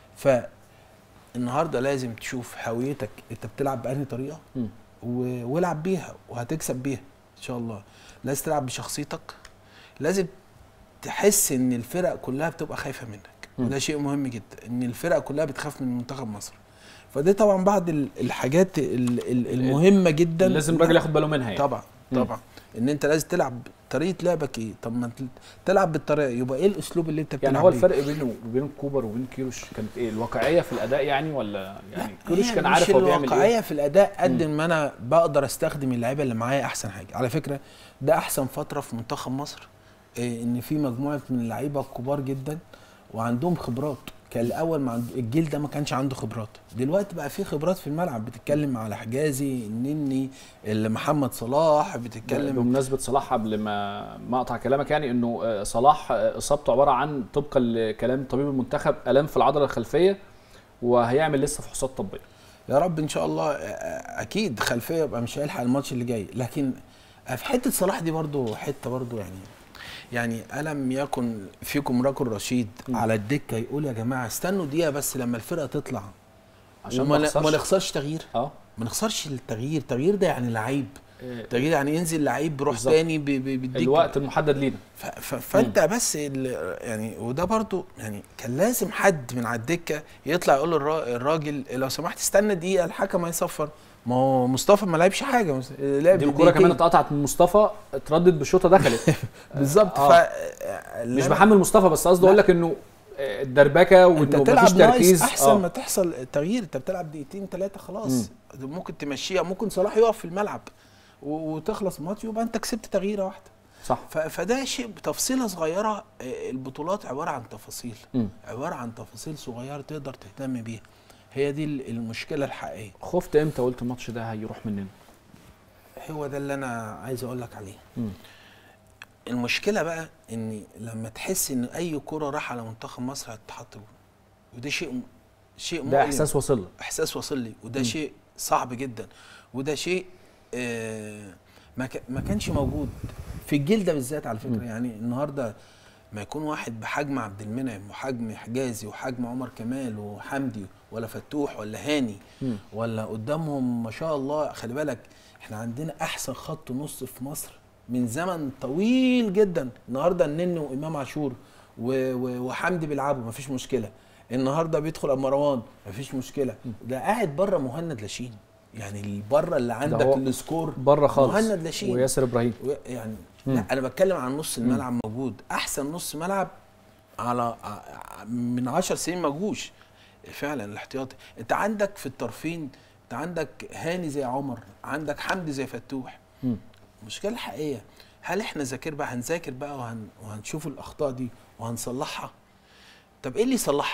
فالنهارده لازم تشوف هويتك انت بتلعب بأنهي طريقه مم. و- والعب بيها وهتكسب بيها ان شاء الله لازم تلعب بشخصيتك لازم تحس ان الفرق كلها بتبقى خايفه منك مم. وده شيء مهم جدا ان الفرق كلها بتخاف من منتخب مصر فدي طبعا بعض ال- الحاجات ال- ال- المهمه جدا لازم الراجل ياخد باله منها يعني. طبعا مم. طبعا ان انت لازم تلعب طريقه لعبك ايه طب ما انت تلعب بالطريقه يبقى ايه الاسلوب اللي انت بتلعب يعني هو بيه؟ الفرق بينه وبين كوبر وبين كيروش كانت ايه الواقعيه في الاداء يعني ولا يعني كيروش هي كان مش عارف هو بيعمل الواقعيه ايه في الاداء قد ما انا بقدر استخدم اللعيبه اللي معايا احسن حاجه على فكره ده احسن فتره في منتخب مصر إيه ان في مجموعه من اللعيبه الكبار جدا وعندهم خبرات كان الاول مع الجيل ده ما كانش عنده خبرات دلوقتي بقى في خبرات في الملعب بتتكلم على حجازي النني اللي محمد صلاح بتتكلم بمناسبه صلاح قبل ما ما اقطع كلامك يعني انه آه، صلاح آه، اصابته عباره عن طبقا لكلام طبيب المنتخب الام في العضله الخلفيه وهيعمل لسه فحوصات طبيه يا رب ان شاء الله آه، اكيد خلفيه يبقى مش هيلحق الماتش اللي جاي لكن في حته صلاح دي برضو حته برضو يعني يعني الم يكن فيكم رجل رشيد على الدكه يقول يا جماعه استنوا دقيقه بس لما الفرقه تطلع عشان وما ما ن- نخسرش. ما نخسرش تغيير اه ما نخسرش التغيير التغيير ده يعني لعيب إيه. تغيير يعني ينزل لعيب بيروح بالظبط. تاني ب- ب- بيديك الوقت المحدد لينا ف- ف- فانت بس ال- يعني وده برضو يعني كان لازم حد من على الدكه يطلع يقول للرا- الراجل لو سمحت استنى دقيقه الحكم هيصفر ما هو مصطفى ما لعبش حاجه مس- لعب دي الكوره دقيقتين. كمان اتقطعت من مصطفى اتردد بشوطه دخلت بالظبط آه. ف مش بحمل مصطفى بس قصدي اقول لك انه آه، الدربكه انت وانه تلعب مفيش ناقص تركيز احسن آه. ما تحصل تغيير انت بتلعب دقيقتين ثلاثه خلاص ممكن تمشيها ممكن صلاح يقف في الملعب و- وتخلص الماتش يبقى انت كسبت تغييره واحده صح ف- فده شيء تفصيله صغيره آه، البطولات عباره عن تفاصيل مم. عباره عن تفاصيل صغيره تقدر تهتم بيها هي دي ال- المشكله الحقيقيه خفت امتى قلت الماتش ده هيروح مننا هو ده اللي انا عايز اقول لك عليه مم. المشكله بقى ان لما تحس ان اي كره راح على منتخب مصر هتتحط جول وده شيء م- شيء ده مؤلم. احساس وصل لك احساس وصل لي وده مم. شيء صعب جدا وده شيء آه ما كا- ما كانش موجود في الجيل ده بالذات على فكره مم. يعني النهارده ما يكون واحد بحجم عبد المنعم وحجم حجازي وحجم عمر كمال وحمدي ولا فتوح ولا هاني مم. ولا قدامهم ما شاء الله خلي بالك احنا عندنا احسن خط نص في مصر من زمن طويل جدا النهارده النني وامام عاشور و- و- وحمدي بيلعبوا مفيش مشكله النهارده بيدخل مروان مفيش مشكله ده قاعد بره مهند لاشين يعني اللي بره اللي عندك هو السكور بره خالص مهند لاشين وياسر ابراهيم و- يعني مم. لا انا بتكلم عن نص الملعب موجود احسن نص ملعب على ع- من 10 سنين ما جوش فعلا الاحتياطي انت عندك في الطرفين انت عندك هاني زي عمر عندك حمدي زي فتوح مم. المشكله الحقيقيه هل احنا ذاكر بقى هنذاكر بقى وهن وهنشوف الاخطاء دي وهنصلحها طب ايه اللي يصلحها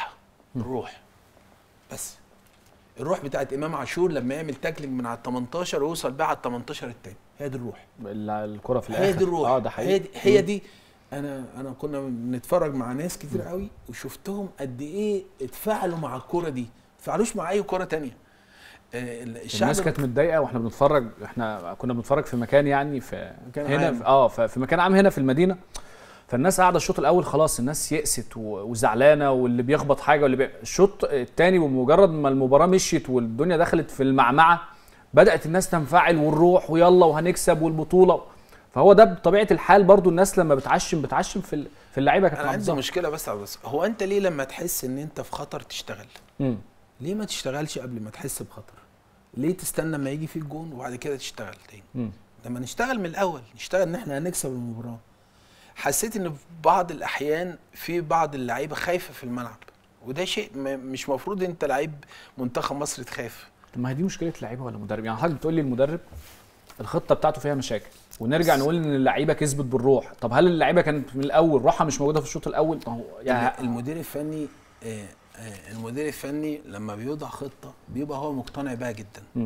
الروح بس الروح بتاعت امام عاشور لما يعمل تاكلينج من على ال 18 ويوصل بقى على ال 18 التاني هي دي الروح ال- الكره في الاخر هي دي الروح اه ده حقيقي هي دي, هي دي انا انا كنا بنتفرج مع ناس كتير قوي وشفتهم قد ايه اتفاعلوا مع الكوره دي ما اتفاعلوش مع اي كوره تانية آه، الشعب الناس كانت متضايقه واحنا بنتفرج احنا كنا بنتفرج في مكان يعني في مكان هنا عام. في اه ف- في مكان عام هنا في المدينه فالناس قاعده الشوط الاول خلاص الناس يأست و- وزعلانه واللي بيخبط حاجه واللي بي... الشوط الثاني بمجرد ما المباراه مشيت والدنيا دخلت في المعمعه بدات الناس تنفعل ونروح ويلا وهنكسب والبطوله فهو ده بطبيعه الحال برضو الناس لما بتعشم بتعشم في ال- في اللعيبه كانت انا عندي محافظة. مشكله بس يا عبد الباسط. هو انت ليه لما تحس ان انت في خطر تشتغل مم. ليه ما تشتغلش قبل ما تحس بخطر ليه تستنى ما يجي فيك جون وبعد كده تشتغل تاني مم. لما نشتغل من الاول نشتغل ان احنا هنكسب المباراه حسيت ان في بعض الاحيان في بعض اللعيبه خايفه في الملعب وده شيء م- مش مفروض انت لعيب منتخب مصر تخاف طب ما هي دي مشكله لعيبه ولا مدرب يعني حضرتك بتقول لي المدرب الخطه بتاعته فيها مشاكل ونرجع نقول ان اللعيبه كسبت بالروح طب هل اللعيبه كانت من الاول روحها مش موجوده في الشوط الاول ما هو يعني يعني المدير الفني آه، آه، المدير الفني لما بيوضع خطه بيبقى هو مقتنع بيها جدا مم.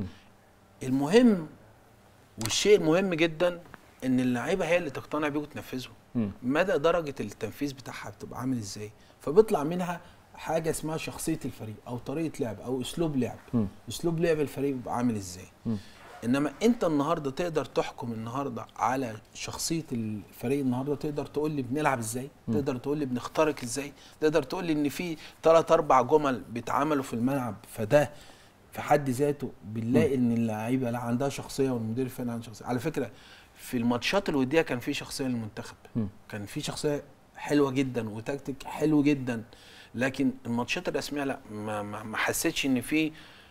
المهم والشيء المهم جدا ان اللعيبه هي اللي تقتنع بيه وتنفذه مم. مدى درجه التنفيذ بتاعها بتبقى عامل ازاي فبيطلع منها حاجه اسمها شخصيه الفريق او طريقه لعب او اسلوب لعب مم. اسلوب لعب الفريق بيبقى عامل ازاي مم. انما انت النهارده تقدر تحكم النهارده على شخصيه الفريق النهارده تقدر تقول لي بنلعب ازاي مم. تقدر تقول لي بنخترق ازاي تقدر تقول لي ان في ثلاث اربع جمل بيتعملوا في الملعب فده في حد ذاته بنلاقي ان اللعيبه لا عندها شخصيه والمدير الفني عنده شخصيه على فكره في الماتشات الوديه كان في شخصيه للمنتخب مم. كان في شخصيه حلوه جدا وتكتيك حلو جدا لكن الماتشات الرسميه لا ما, ما, ما حسيتش ان في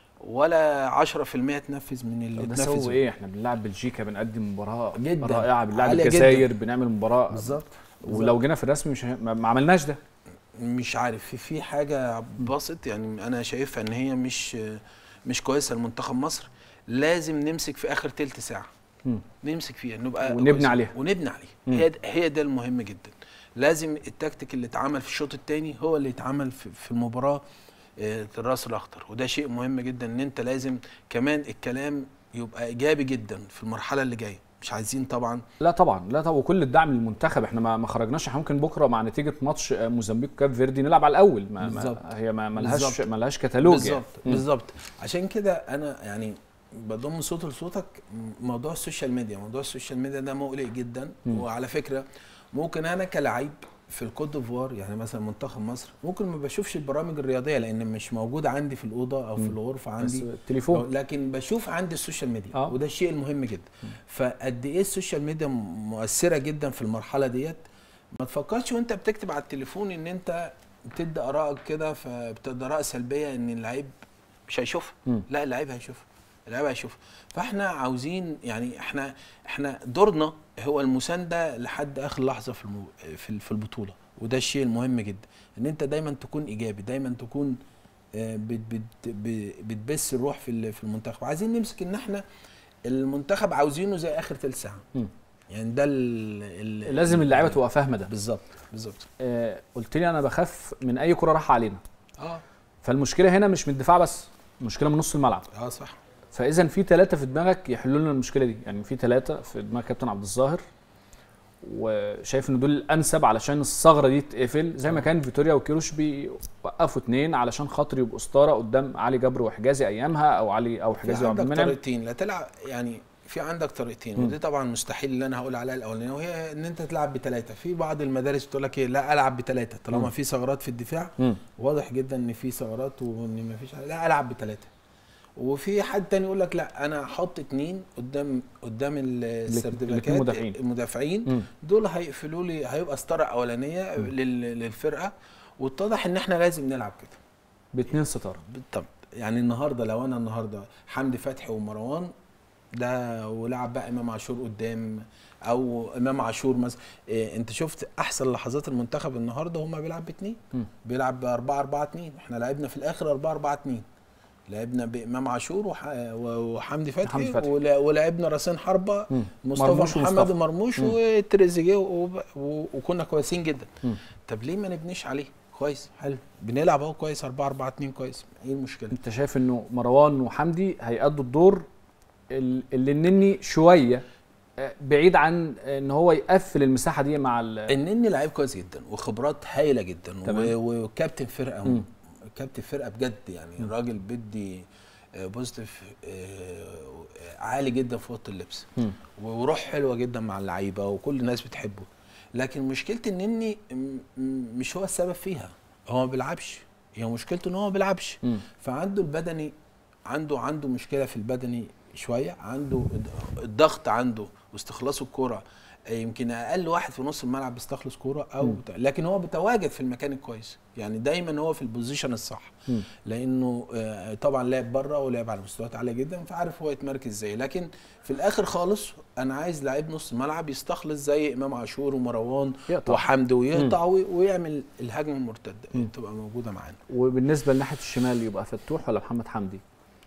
ولا 10% تنفذ من اللي بس هو اتنفذ ايه احنا بنلعب بلجيكا بنقدم مباراه جداً. رائعه بنلعب عالية الجزائر جداً. بنعمل مباراه بالظبط ولو جينا في الرسم مش ه- ما ما عملناش ده مش عارف في في حاجه باسط يعني انا شايفها ان هي مش مش كويسه لمنتخب مصر لازم نمسك في اخر تلت ساعه مم. نمسك فيها نبقى ونبني كويسين. عليها. ونبني عليها مم. هي د- هي ده المهم جدا لازم التكتيك اللي اتعمل في الشوط الثاني هو اللي يتعمل في, في المباراه آه، الراس الاخضر وده شيء مهم جدا ان انت لازم كمان الكلام يبقى ايجابي جدا في المرحله اللي جايه مش عايزين طبعا لا طبعا لا طبعا وكل الدعم للمنتخب احنا ما ما خرجناش احنا ممكن بكره مع نتيجه ماتش آه، موزمبيق وكاب فيردي نلعب على الاول ما بالظبط. ما هي ما ملهاش بالظبط. ملهاش كتالوج يعني. بالظبط مم. بالظبط عشان كده انا يعني بضم صوت لصوتك موضوع السوشيال ميديا موضوع السوشيال ميديا ده مقلق جدا مم. وعلى فكره ممكن انا كلاعب في الكوت ديفوار يعني مثلا منتخب مصر ممكن ما بشوفش البرامج الرياضيه لان مش موجوده عندي في الاوضه او في مم. الغرفه بس عندي التليفون. لكن بشوف عندي السوشيال ميديا آه. وده الشيء المهم جدا فقد ايه السوشيال ميديا مؤثره جدا في المرحله ديت ما تفكرش وانت بتكتب على التليفون ان انت بتدي ارائك كده فبتدي اراء سلبيه ان اللعيب مش هيشوفها مم. لا اللعيب هيشوفها اللعيب هيشوفها فاحنا عاوزين يعني احنا احنا دورنا هو المسانده لحد اخر لحظه في المو في في البطوله وده الشيء المهم جدا ان انت دايما تكون ايجابي دايما تكون آه، بت بت ب- بتبث الروح في ال- في المنتخب عايزين نمسك ان احنا المنتخب عاوزينه زي اخر ثلث ساعه مم. يعني ده ال ال لازم اللعيبه تبقى فاهمه ده بالظبط بالظبط آه قلت لي انا بخاف من اي كره راح علينا اه فالمشكله هنا مش من الدفاع بس المشكله من نص الملعب اه صح فاذا في ثلاثه في دماغك يحلوا لنا المشكله دي يعني في ثلاثه في دماغ كابتن عبد الظاهر وشايف ان دول الانسب علشان الثغره دي تقفل زي ما كان فيتوريا وكيروش بيوقفوا اثنين علشان خاطر يبقوا اسطوره قدام علي جبر وحجازي ايامها او علي او في حجازي وعبد عندك المنعم طريقتين لا تلعب يعني في عندك طريقتين مم. ودي طبعا مستحيل اللي انا هقول عليها الاولانيه وهي ان انت تلعب بثلاثه في بعض المدارس بتقول لك ايه لا العب بثلاثه طالما مم. في ثغرات في الدفاع مم. واضح جدا ان في ثغرات وان ما فيش لا العب بثلاثه وفي حد تاني يقول لك لا انا هحط اتنين قدام قدام ال- السردباكات الاتنين مدافعين. المدافعين مم. دول هيقفلوا لي هيبقى ستاره اولانيه لل- للفرقه واتضح ان احنا لازم نلعب كده باثنين ستاره بالضبط يعني النهارده لو انا النهارده حمدي فتحي ومروان ده ولعب بقى امام عاشور قدام او امام عاشور مثلا إيه انت شفت احسن لحظات المنتخب النهارده هما بيلعب باثنين مم. بيلعب ب 4 4 2 احنا لعبنا في الاخر 4 4 2 لعبنا بامام عاشور وح... وحمدي فتحي, حمدي فتحي. ولا- ولعبنا راسين حربه مم. مصطفى مرموش محمد ومصطفى. ومرموش مم. وتريزيجيه وب- و... وكنا كويسين جدا مم. طب ليه ما نبنيش عليه كويس حلو بنلعب اهو كويس 4 4 2 كويس ايه المشكله انت شايف انه مروان وحمدي هيأدوا الدور ال- اللي النني شويه آه، بعيد عن ان هو يقفل المساحه دي مع ال- النني لعيب كويس جدا وخبرات هايله جدا تمام. و- وكابتن فرقه مم. كابتن فرقه بجد يعني الراجل بيدي آه، بوزيتيف آه، عالي جدا في اوضه اللبس مم. وروح حلوه جدا مع اللعيبه وكل الناس بتحبه لكن مشكله النني م- م- مش هو السبب فيها هو ما بيلعبش هي مشكلته ان هو ما بيلعبش مم. فعنده البدني عنده عنده مشكله في البدني شويه عنده الض- الضغط عنده واستخلاص الكوره آه، يمكن اقل واحد في نص الملعب بيستخلص كوره او مم. بتاع. لكن هو بيتواجد في المكان الكويس يعني دايما هو في البوزيشن الصح مم. لانه آه، طبعا لعب بره ولعب على مستويات عاليه جدا فعارف هو يتمركز ازاي لكن في الاخر خالص انا عايز لعيب نص الملعب يستخلص زي امام عاشور ومروان يقطع. وحمدي ويقطع وي- ويعمل الهجمه المرتده مم. تبقى موجوده معانا وبالنسبه لناحيه الشمال يبقى فتوح ولا محمد حمدي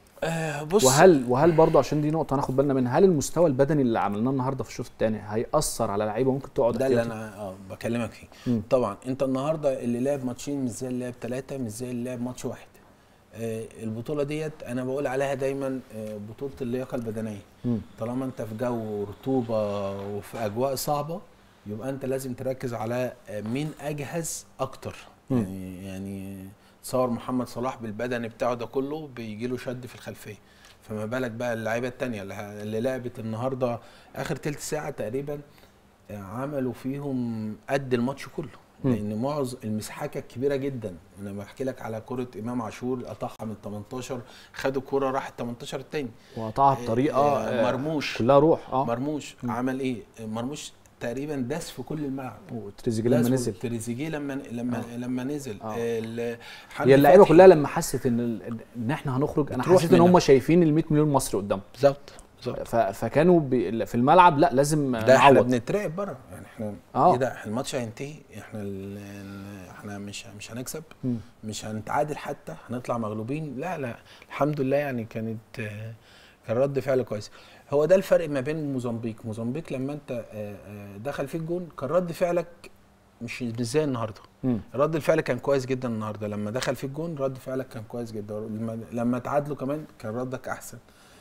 آه بص وهل وهل برضه عشان دي نقطه ناخد بالنا منها هل المستوى البدني اللي عملناه النهارده في الشوط الثاني هيأثر على لعيبه ممكن تقعد ده اللي احتياطي؟ انا اه بكلمك فيه مم. طبعا انت النهارده اللي لعب ماتشين مش زي اللي لعب ثلاثه مش زي اللي لعب ماتش واحد آه البطوله ديت انا بقول عليها دايما آه بطوله اللياقه البدنيه مم. طالما انت في جو رطوبه وفي اجواء صعبه يبقى انت لازم تركز على آه، مين اجهز اكتر مم. يعني يعني تصور محمد صلاح بالبدن بتاعه ده كله بيجي له شد في الخلفيه فما بالك بقى اللعيبه التانية اللي, ه- اللي لعبت النهارده اخر تلت ساعه تقريبا آه، عملوا فيهم قد الماتش كله مم. لان معظم المساحات كبيره جدا انا بحكي لك على كره امام عاشور قطعها من 18 خدوا كوره راحت 18 التاني وقطعها بطريقه آه، آه، مرموش كلها روح اه مرموش عمل ايه مرموش تقريبا داس في كل الملعب وتريزيجيه لما داس نزل تريزيجيه لما لما آه. لما نزل آه. ال- حمدي هي اللعيبه فتحي. كلها لما حست ان ال- ان احنا هنخرج انا بتروح حسيت ان منها. هم شايفين ال 100 مليون مصري قدامهم بالظبط بالظبط ف- فكانوا بي- في الملعب لا لازم ده احنا نعوض بنترعب بره يعني احنا آه. ايه ده احنا الماتش هينتهي احنا ال- ال- احنا مش مش هنكسب مم. مش هنتعادل حتى هنطلع مغلوبين لا لا الحمد لله يعني كانت آه، كان رد فعل كويس هو ده الفرق ما بين موزمبيق موزمبيق لما انت آه، آه، دخل فيك جون كان رد فعلك مش مش زي النهارده مم. رد الفعل كان كويس جدا النهارده لما دخل فيك جون رد فعلك كان كويس جدا لما لما تعادلوا كمان كان ردك احسن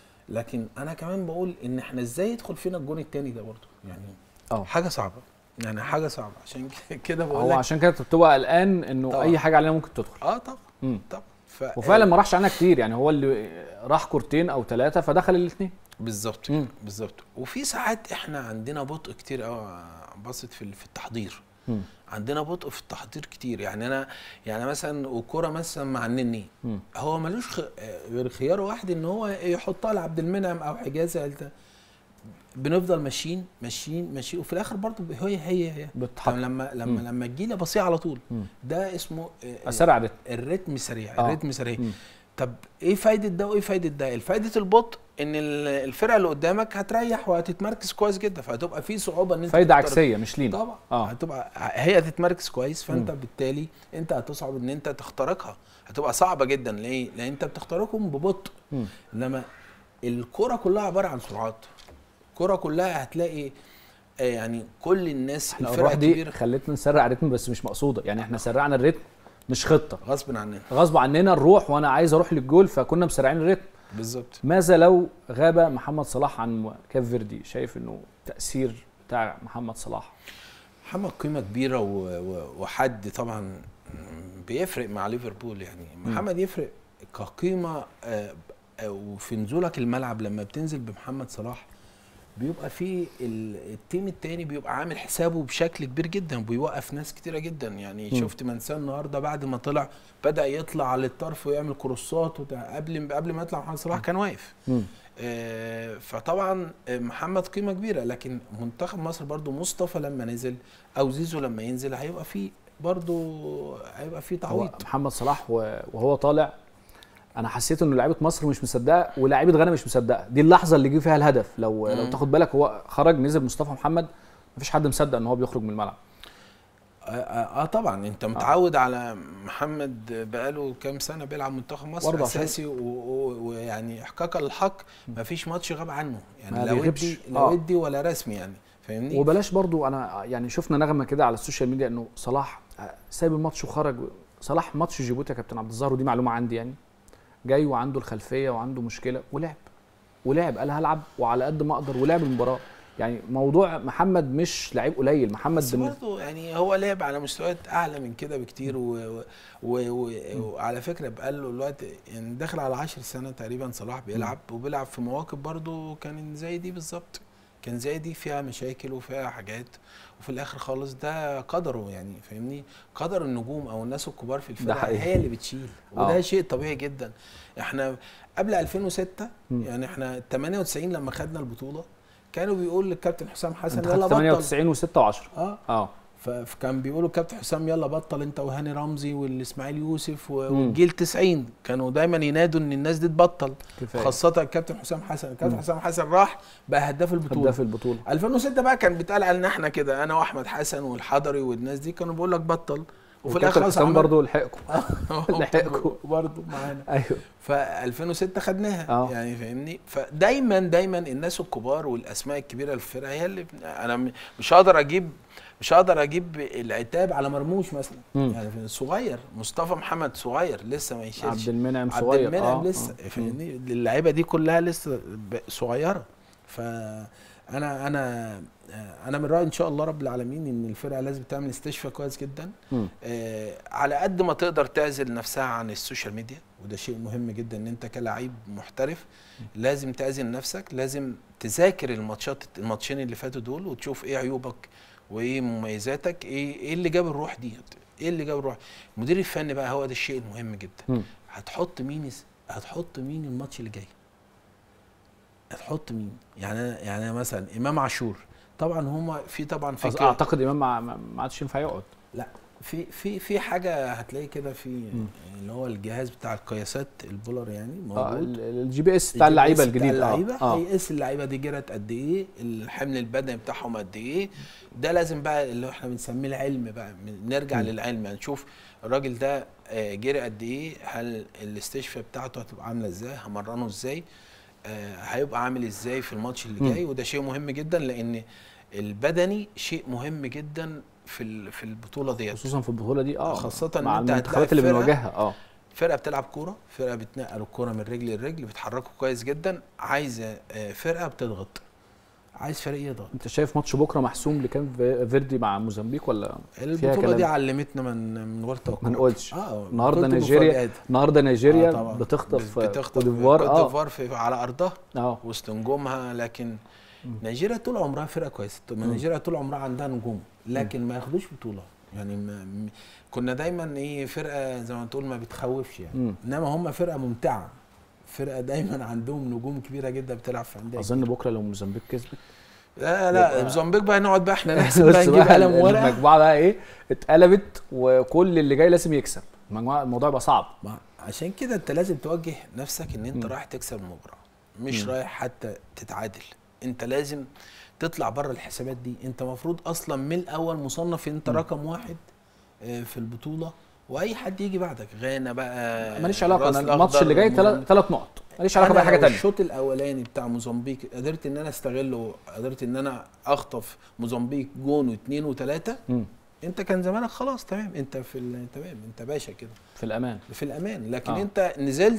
لكن انا كمان بقول ان احنا ازاي يدخل فينا الجون التاني ده برضه يعني اه حاجه صعبه يعني حاجه صعبه عشان كده- كده بقول هو لك عشان كده بتبقى قلقان انه طبعا. اي حاجه علينا ممكن تدخل اه طبعا مم. طبعا ف... وفعلا ما راحش عنها كتير يعني هو اللي راح كورتين او ثلاثه فدخل الاثنين بالظبط كده، بالظبط وفي ساعات احنا عندنا بطء كتير قوي بسط في في التحضير مم. عندنا بطء في التحضير كتير يعني انا يعني مثلا والكوره مثلا مع النني مم. هو ملوش خ... غير خيار واحد ان هو يحطها لعبد المنعم او حجازي أو ده. بنفضل ماشيين ماشيين ماشيين وفي الاخر برضه هي هي هي بتحط. طب لما لما مم. لما تجيلي بصيع على طول مم. ده اسمه آه، اسرع رتم الريتم سريع آه. الريتم سريع مم. طب ايه فايده ده وايه فايده ده فايده البطء ان ال- الفرقه اللي قدامك هتريح وهتتمركز كويس جدا فهتبقى في صعوبه ان انت فايده تخترق. عكسيه مش لينا طبعا اه هتبقى هي هتتمركز كويس فانت مم. بالتالي انت هتصعب ان انت تخترقها هتبقى صعبه جدا ليه لان انت بتخترقهم ببطء مم. انما الكره كلها عباره عن سرعات الكره كلها هتلاقي آه، يعني كل الناس احنا الفرق الروح دي الكبيره خلتنا نسرع رتم بس مش مقصوده يعني احنا سرعنا الرتم مش خطه غصب عننا غصب عننا نروح وانا عايز اروح للجول فكنا مسرعين الرتم بالظبط ماذا لو غاب محمد صلاح عن كاف فيردي شايف انه تاثير بتاع محمد صلاح محمد قيمه كبيره و- و- وحد طبعا بيفرق مع ليفربول يعني محمد يفرق كقيمه آه، آه، وفي نزولك الملعب لما بتنزل بمحمد صلاح بيبقى في ال- التيم التاني بيبقى عامل حسابه بشكل كبير جدا بيوقف ناس كتيره جدا يعني مم. شفت منسان النهارده بعد ما طلع بدا يطلع على الطرف ويعمل كروسات وبتاع. قبل قبل ما يطلع محمد صلاح كان واقف مم. آه، فطبعا آه، محمد قيمه كبيره لكن منتخب مصر برضو مصطفى لما نزل او زيزو لما ينزل هيبقى فيه برضو هيبقى فيه هو تعويض محمد صلاح و- وهو طالع انا حسيت انه لعيبه مصر مش مصدقه ولاعيبه غانا مش مصدقه دي اللحظه اللي جه فيها الهدف لو لو مم. تاخد بالك هو خرج نزل مصطفى محمد مفيش حد مصدق ان هو بيخرج من الملعب اه, آه, آه طبعا انت متعود على محمد بقاله كام سنه بيلعب منتخب مصر برضه عشان- اساسي و- و- ويعني احقاقا للحق ما فيش ماتش غاب عنه ما يعني لا بيغيبش. ودي لا آه. ودي ولا رسمي يعني فاهمني وبلاش برضو انا يعني شفنا نغمه كده على السوشيال ميديا انه صلاح سايب الماتش وخرج صلاح ماتش جيبوتي يا كابتن عبد الظاهر ودي معلومه عندي يعني جاي وعنده الخلفيه وعنده مشكله ولعب ولعب قال هلعب وعلى قد ما اقدر ولعب المباراه يعني موضوع محمد مش لعيب قليل محمد بس دم- برضه يعني هو لعب على مستويات اعلى من كده بكتير و- و- و- و- وعلى فكره بقى له الوقت يعني داخل على 10 سنه تقريبا صلاح بيلعب وبيلعب في مواقف برضه كان زي دي بالظبط كان زي دي فيها مشاكل وفيها حاجات وفي الاخر خالص ده قدره يعني فاهمني قدر النجوم او الناس الكبار في ده الفرقه حقيقي. هي اللي بتشيل وده آه. شيء طبيعي جدا احنا قبل 2006 مم. يعني احنا 98 لما خدنا البطوله كانوا بيقول للكابتن حسام حسن انت يلا خدت بطل 98 و6 و10 اه اه ف- فكان بيقولوا الكابتن حسام يلا بطل انت وهاني رمزي والاسماعيل يوسف و- مم. والجيل 90 كانوا دايما ينادوا ان الناس دي تبطل كفايه خاصه الكابتن حسام حسن الكابتن مم. حسام حسن راح بقى هداف البطوله هداف البطوله 2006 بقى كان بيتقال علينا احنا كده انا واحمد حسن والحضري والناس دي كانوا بيقول لك بطل وفي الاخر وكابتن خلاص حسام عمل- برضه لحقكم لحقكم برضه معانا ايوه ف 2006 خدناها اه. يعني فاهمني فدايما دايما الناس الكبار والاسماء الكبيره في الفرقه هي اللي بن- انا م- مش هقدر اجيب مش هقدر اجيب العتاب على مرموش مثلا مم. يعني في- صغير مصطفى محمد صغير لسه ما يشيلش عبد المنعم عبد صغير المنعم آه، لسه آه. فاهمني اللعيبه دي كلها لسه ب- صغيره فانا انا انا من رايي ان شاء الله رب العالمين ان الفرقه لازم تعمل استشفاء كويس جدا مم. آه على قد ما تقدر تعزل نفسها عن السوشيال ميديا وده شيء مهم جدا ان انت كلاعب محترف لازم تعزل نفسك لازم تذاكر الماتشات الماتشين اللي فاتوا دول وتشوف ايه عيوبك وايه مميزاتك ايه ايه اللي جاب الروح دي ايه اللي جاب الروح المدير الفني بقى هو ده الشيء المهم جدا مم. هتحط مين هتحط مين الماتش اللي جاي هتحط مين يعني أنا يعني أنا مثلا امام عاشور طبعا هما في طبعا في أص- كده- اعتقد امام ما ما ما عادش ينفع يقعد لا في في في حاجه هتلاقي كده في اللي هو الجهاز بتاع القياسات البولر يعني اه موجود الجي بي اس بتاع الجي بي اللعيبه إس بتاع الجديد اللعيبه اه اه هيقيس اللعيبه دي جرت قد ايه الحمل البدني بتاعهم قد ايه ده لازم بقى اللي احنا بنسميه العلم بقى من- نرجع مم. للعلم يعني نشوف الراجل ده آه، جري قد ايه هل الاستشفاء بتاعته هتبقى عامله ازاي همرنه ازاي آه، هيبقى عامل ازاي في الماتش اللي مم. جاي وده شيء مهم جدا لان البدني شيء مهم جدا في ال- في البطوله ديت خصوصا في البطوله دي اه خاصة إن مع أنت المنتخبات هتلاقي اللي فرقة- بنواجهها اه فرقه بتلعب كوره فرقه بتنقل الكوره من رجل لرجل بتحركوا كويس جدا عايزه آه، فرقه بتضغط عايز فريق يضغط انت شايف ماتش بكره محسوم لكام في- فيردي مع موزمبيق ولا فيها البطوله كلام؟ دي علمتنا من من غير توقع ما نقولش اه النهارده كنت نيجيريا مفاجآت. النهارده نيجيريا آه طبعاً. بتخطف بتخطف كوت ديفوار كوت اه ديفوار في على ارضها اه وسط نجومها لكن نيجيريا طول عمرها فرقه كويسه مم. نيجيريا طول عمرها عندها نجوم لكن ما ياخدوش بطوله يعني ما م- كنا دايما ايه فرقه زي ما تقول ما بتخوفش يعني مم. انما هم فرقه ممتعه فرقه دايما عندهم نجوم كبيره جدا بتلعب في انديه اظن بكره لو موزمبيق كسبت لا لا يبقى- موزمبيق بقى نقعد بقى احنا نحسب بص بقى نجيب بقى قلم ورقه المجموعه بقى ايه اتقلبت وكل اللي جاي لازم يكسب المجموعه الموضوع يبقى صعب ما عشان كده انت لازم توجه نفسك ان انت مم. رايح تكسب المباراه مش مم. رايح حتى تتعادل انت لازم تطلع بره الحسابات دي انت المفروض اصلا من الاول مصنف انت مم. رقم واحد آه، في البطوله واي حد يجي بعدك غانا بقى ماليش علاقه راس انا الماتش اللي جاي الأخضر، ثلاث نقط ماليش علاقه أنا باي حاجه لو تانية الشوط الاولاني بتاع موزمبيق قدرت ان انا استغله قدرت ان انا اخطف موزمبيق جون واثنين وثلاثه مم. انت كان زمانك خلاص تمام انت في ال- تمام انت باشا كده في الامان في الامان لكن آه. آه. انت نزلت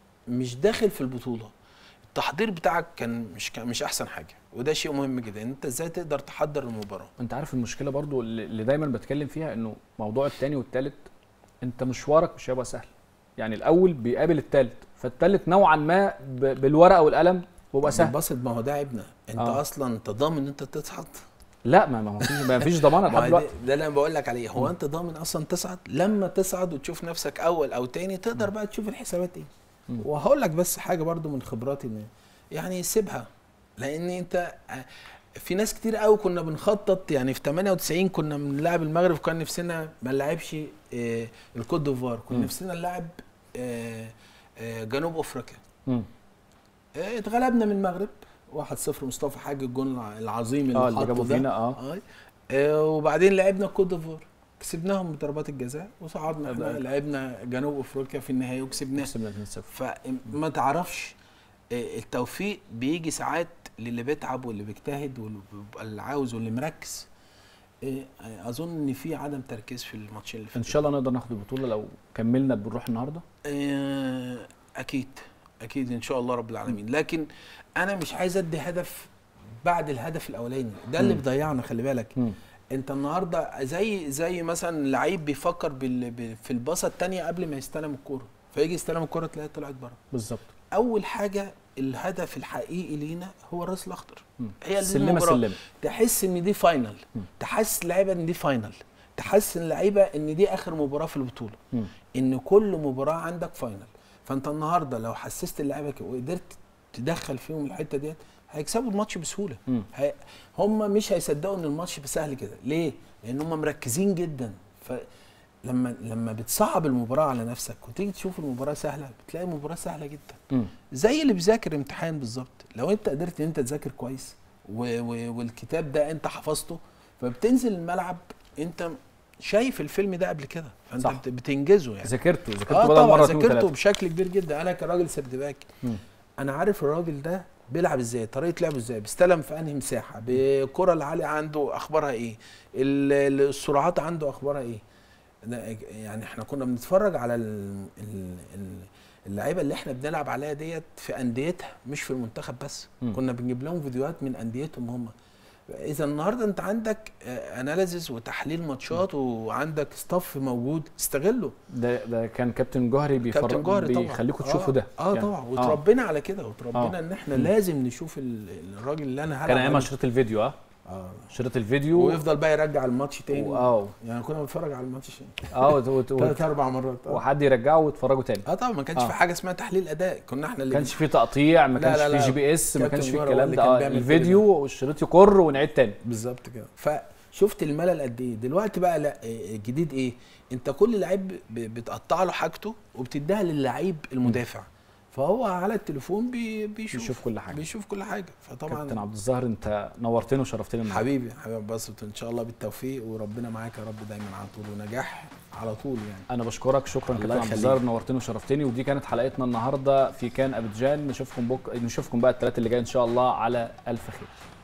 مش داخل في البطوله التحضير بتاعك كان مش كان مش احسن حاجه وده شيء مهم جدا انت ازاي تقدر تحضر المباراه انت عارف المشكله برضو اللي اللي دايما بتكلم فيها انه موضوع التاني والتالت انت مشوارك مش هيبقى سهل يعني الاول بيقابل التالت فالتالت نوعا ما ب- بالورقه والقلم بيبقى سهل بتبسط ما هو ده عيبنا انت آه. آه. اصلا انت ضامن ان انت تصعد لا ما ما فيش ما فيش ضمانه ما لحد هو دلوقتي ده, ده اللي انا بقول لك عليه هو انت ضامن اصلا تصعد لما تصعد وتشوف نفسك اول او تاني تقدر بقى تشوف الحسابات ايه مم. وهقول لك بس حاجه برضو من خبراتي ان يعني سيبها لان انت آه، في ناس كتير قوي كنا بنخطط يعني في 98 كنا بنلعب المغرب كان نفسنا ما نلعبش آه، الكوت ديفوار كنا مم. نفسنا نلعب آه، آه، جنوب افريقيا مم. آه، اتغلبنا من المغرب 1-0 مصطفى حاج الجون العظيم اللي, اه اللي حطه جابوا ده. فينا اه آه. آه، وبعدين لعبنا كوت ديفوار كسبناهم بضربات الجزاء وصعدنا احنا أبقى- لعبنا جنوب افريقيا في النهائي وكسبناه كسبنا 2-0 فما تعرفش آه، التوفيق بيجي ساعات للي بيتعب واللي بيجتهد واللي بيبقى اللي عاوز واللي مركز إيه، اظن ان في عدم تركيز في الماتشين اللي ان فاتوا شاء الله نقدر ناخد البطوله لو كملنا بنروح النهارده إيه، اكيد اكيد ان شاء الله رب العالمين لكن انا مش عايز ادي هدف بعد الهدف الاولاني ده اللي مم. بيضيعنا خلي بالك مم. انت النهارده زي زي مثلا لعيب بيفكر بال... ب- في الباصه الثانيه قبل ما يستلم الكوره فيجي يستلم الكوره تلاقيها طلعت بره بالظبط اول حاجه الهدف الحقيقي لينا هو الراس الاخضر مم. هي دي سلمة المباراة. سلمة. تحس ان دي فاينل تحس اللعيبه ان دي فاينل تحس اللعيبه ان دي اخر مباراه في البطوله مم. ان كل مباراه عندك فاينل فانت النهارده لو حسست اللعيبه كده وقدرت تدخل فيهم الحته ديت هيكسبوا الماتش بسهوله مم. هي هم مش هيصدقوا ان الماتش سهل كده ليه لان هم مركزين جدا فلما لما بتصعب المباراه على نفسك وتيجي تشوف المباراه سهله بتلاقي المباراه سهله جدا مم. زي اللي بيذاكر امتحان بالظبط لو انت قدرت ان انت تذاكر كويس و و والكتاب ده انت حفظته فبتنزل الملعب انت شايف الفيلم ده قبل كده فانت صح. بت- بتنجزه يعني ذاكرته ذاكرته اه بدل طبعا مره اتنين ذاكرته وتلاته بشكل كبير جدا انا كراجل سردباك مم. انا عارف الراجل ده بيلعب ازاي طريقه لعبه ازاي بيستلم في انهي مساحه بالكره العاليه عنده اخبارها ايه ال- ال- السرعات عنده اخبارها ايه ده يعني احنا كنا بنتفرج على ال- ال- ال- اللعيبه اللي احنا بنلعب عليها ديت في انديتها مش في المنتخب بس مم. كنا بنجيب لهم فيديوهات من انديتهم هم اذا النهارده انت عندك اناليزز وتحليل ماتشات وعندك ستاف موجود استغله ده ده كان كابتن جوهري بيفرق كابتن جوهري طبعا بيخليكم آه، تشوفوا ده اه يعني. طبعا وتربينا على كده وتربينا آه. ان احنا مم. لازم نشوف ال- الراجل اللي انا هلعب كان ايامها عليه. شريط الفيديو اه اه شريط الفيديو ويفضل بقى يرجع الماتش تاني اه يعني كنا بنتفرج على الماتش اه وت- وت- ثلاث اربع مرات آه. وحد يرجعه ويتفرجوا تاني اه طبعا ما كانش آه. في حاجه اسمها تحليل اداء كنا احنا ما اللي كانش في تقطيع ما لا، كانش لا، في لا. جي بي اس ما كابتن كانش في جوهر هو الكلام اللي ده كان آه، بيعمل كل الفيديو والشريط يكر ونعيد تاني بالظبط كده فشفت الملل قد ايه دلوقتي بقى لا إيه، الجديد ايه انت كل لعيب ب- بتقطع له حاجته وبتديها للعيب المدافع فهو على التليفون بي بيشوف بيشوف كل حاجه بيشوف كل حاجه فطبعا كابتن عبد الظاهر انت نورتني وشرفتني النهارده حبيبي حبيبي بسط ان شاء الله بالتوفيق وربنا معاك يا رب دايما على طول ونجاح على طول يعني انا بشكرك شكرا الله كابتن عبد يخليك. الظاهر نورتني وشرفتني ودي كانت حلقتنا النهارده في كان ابيجان نشوفكم بك... نشوفكم بقى الثلاث اللي جاي ان شاء الله على الف خير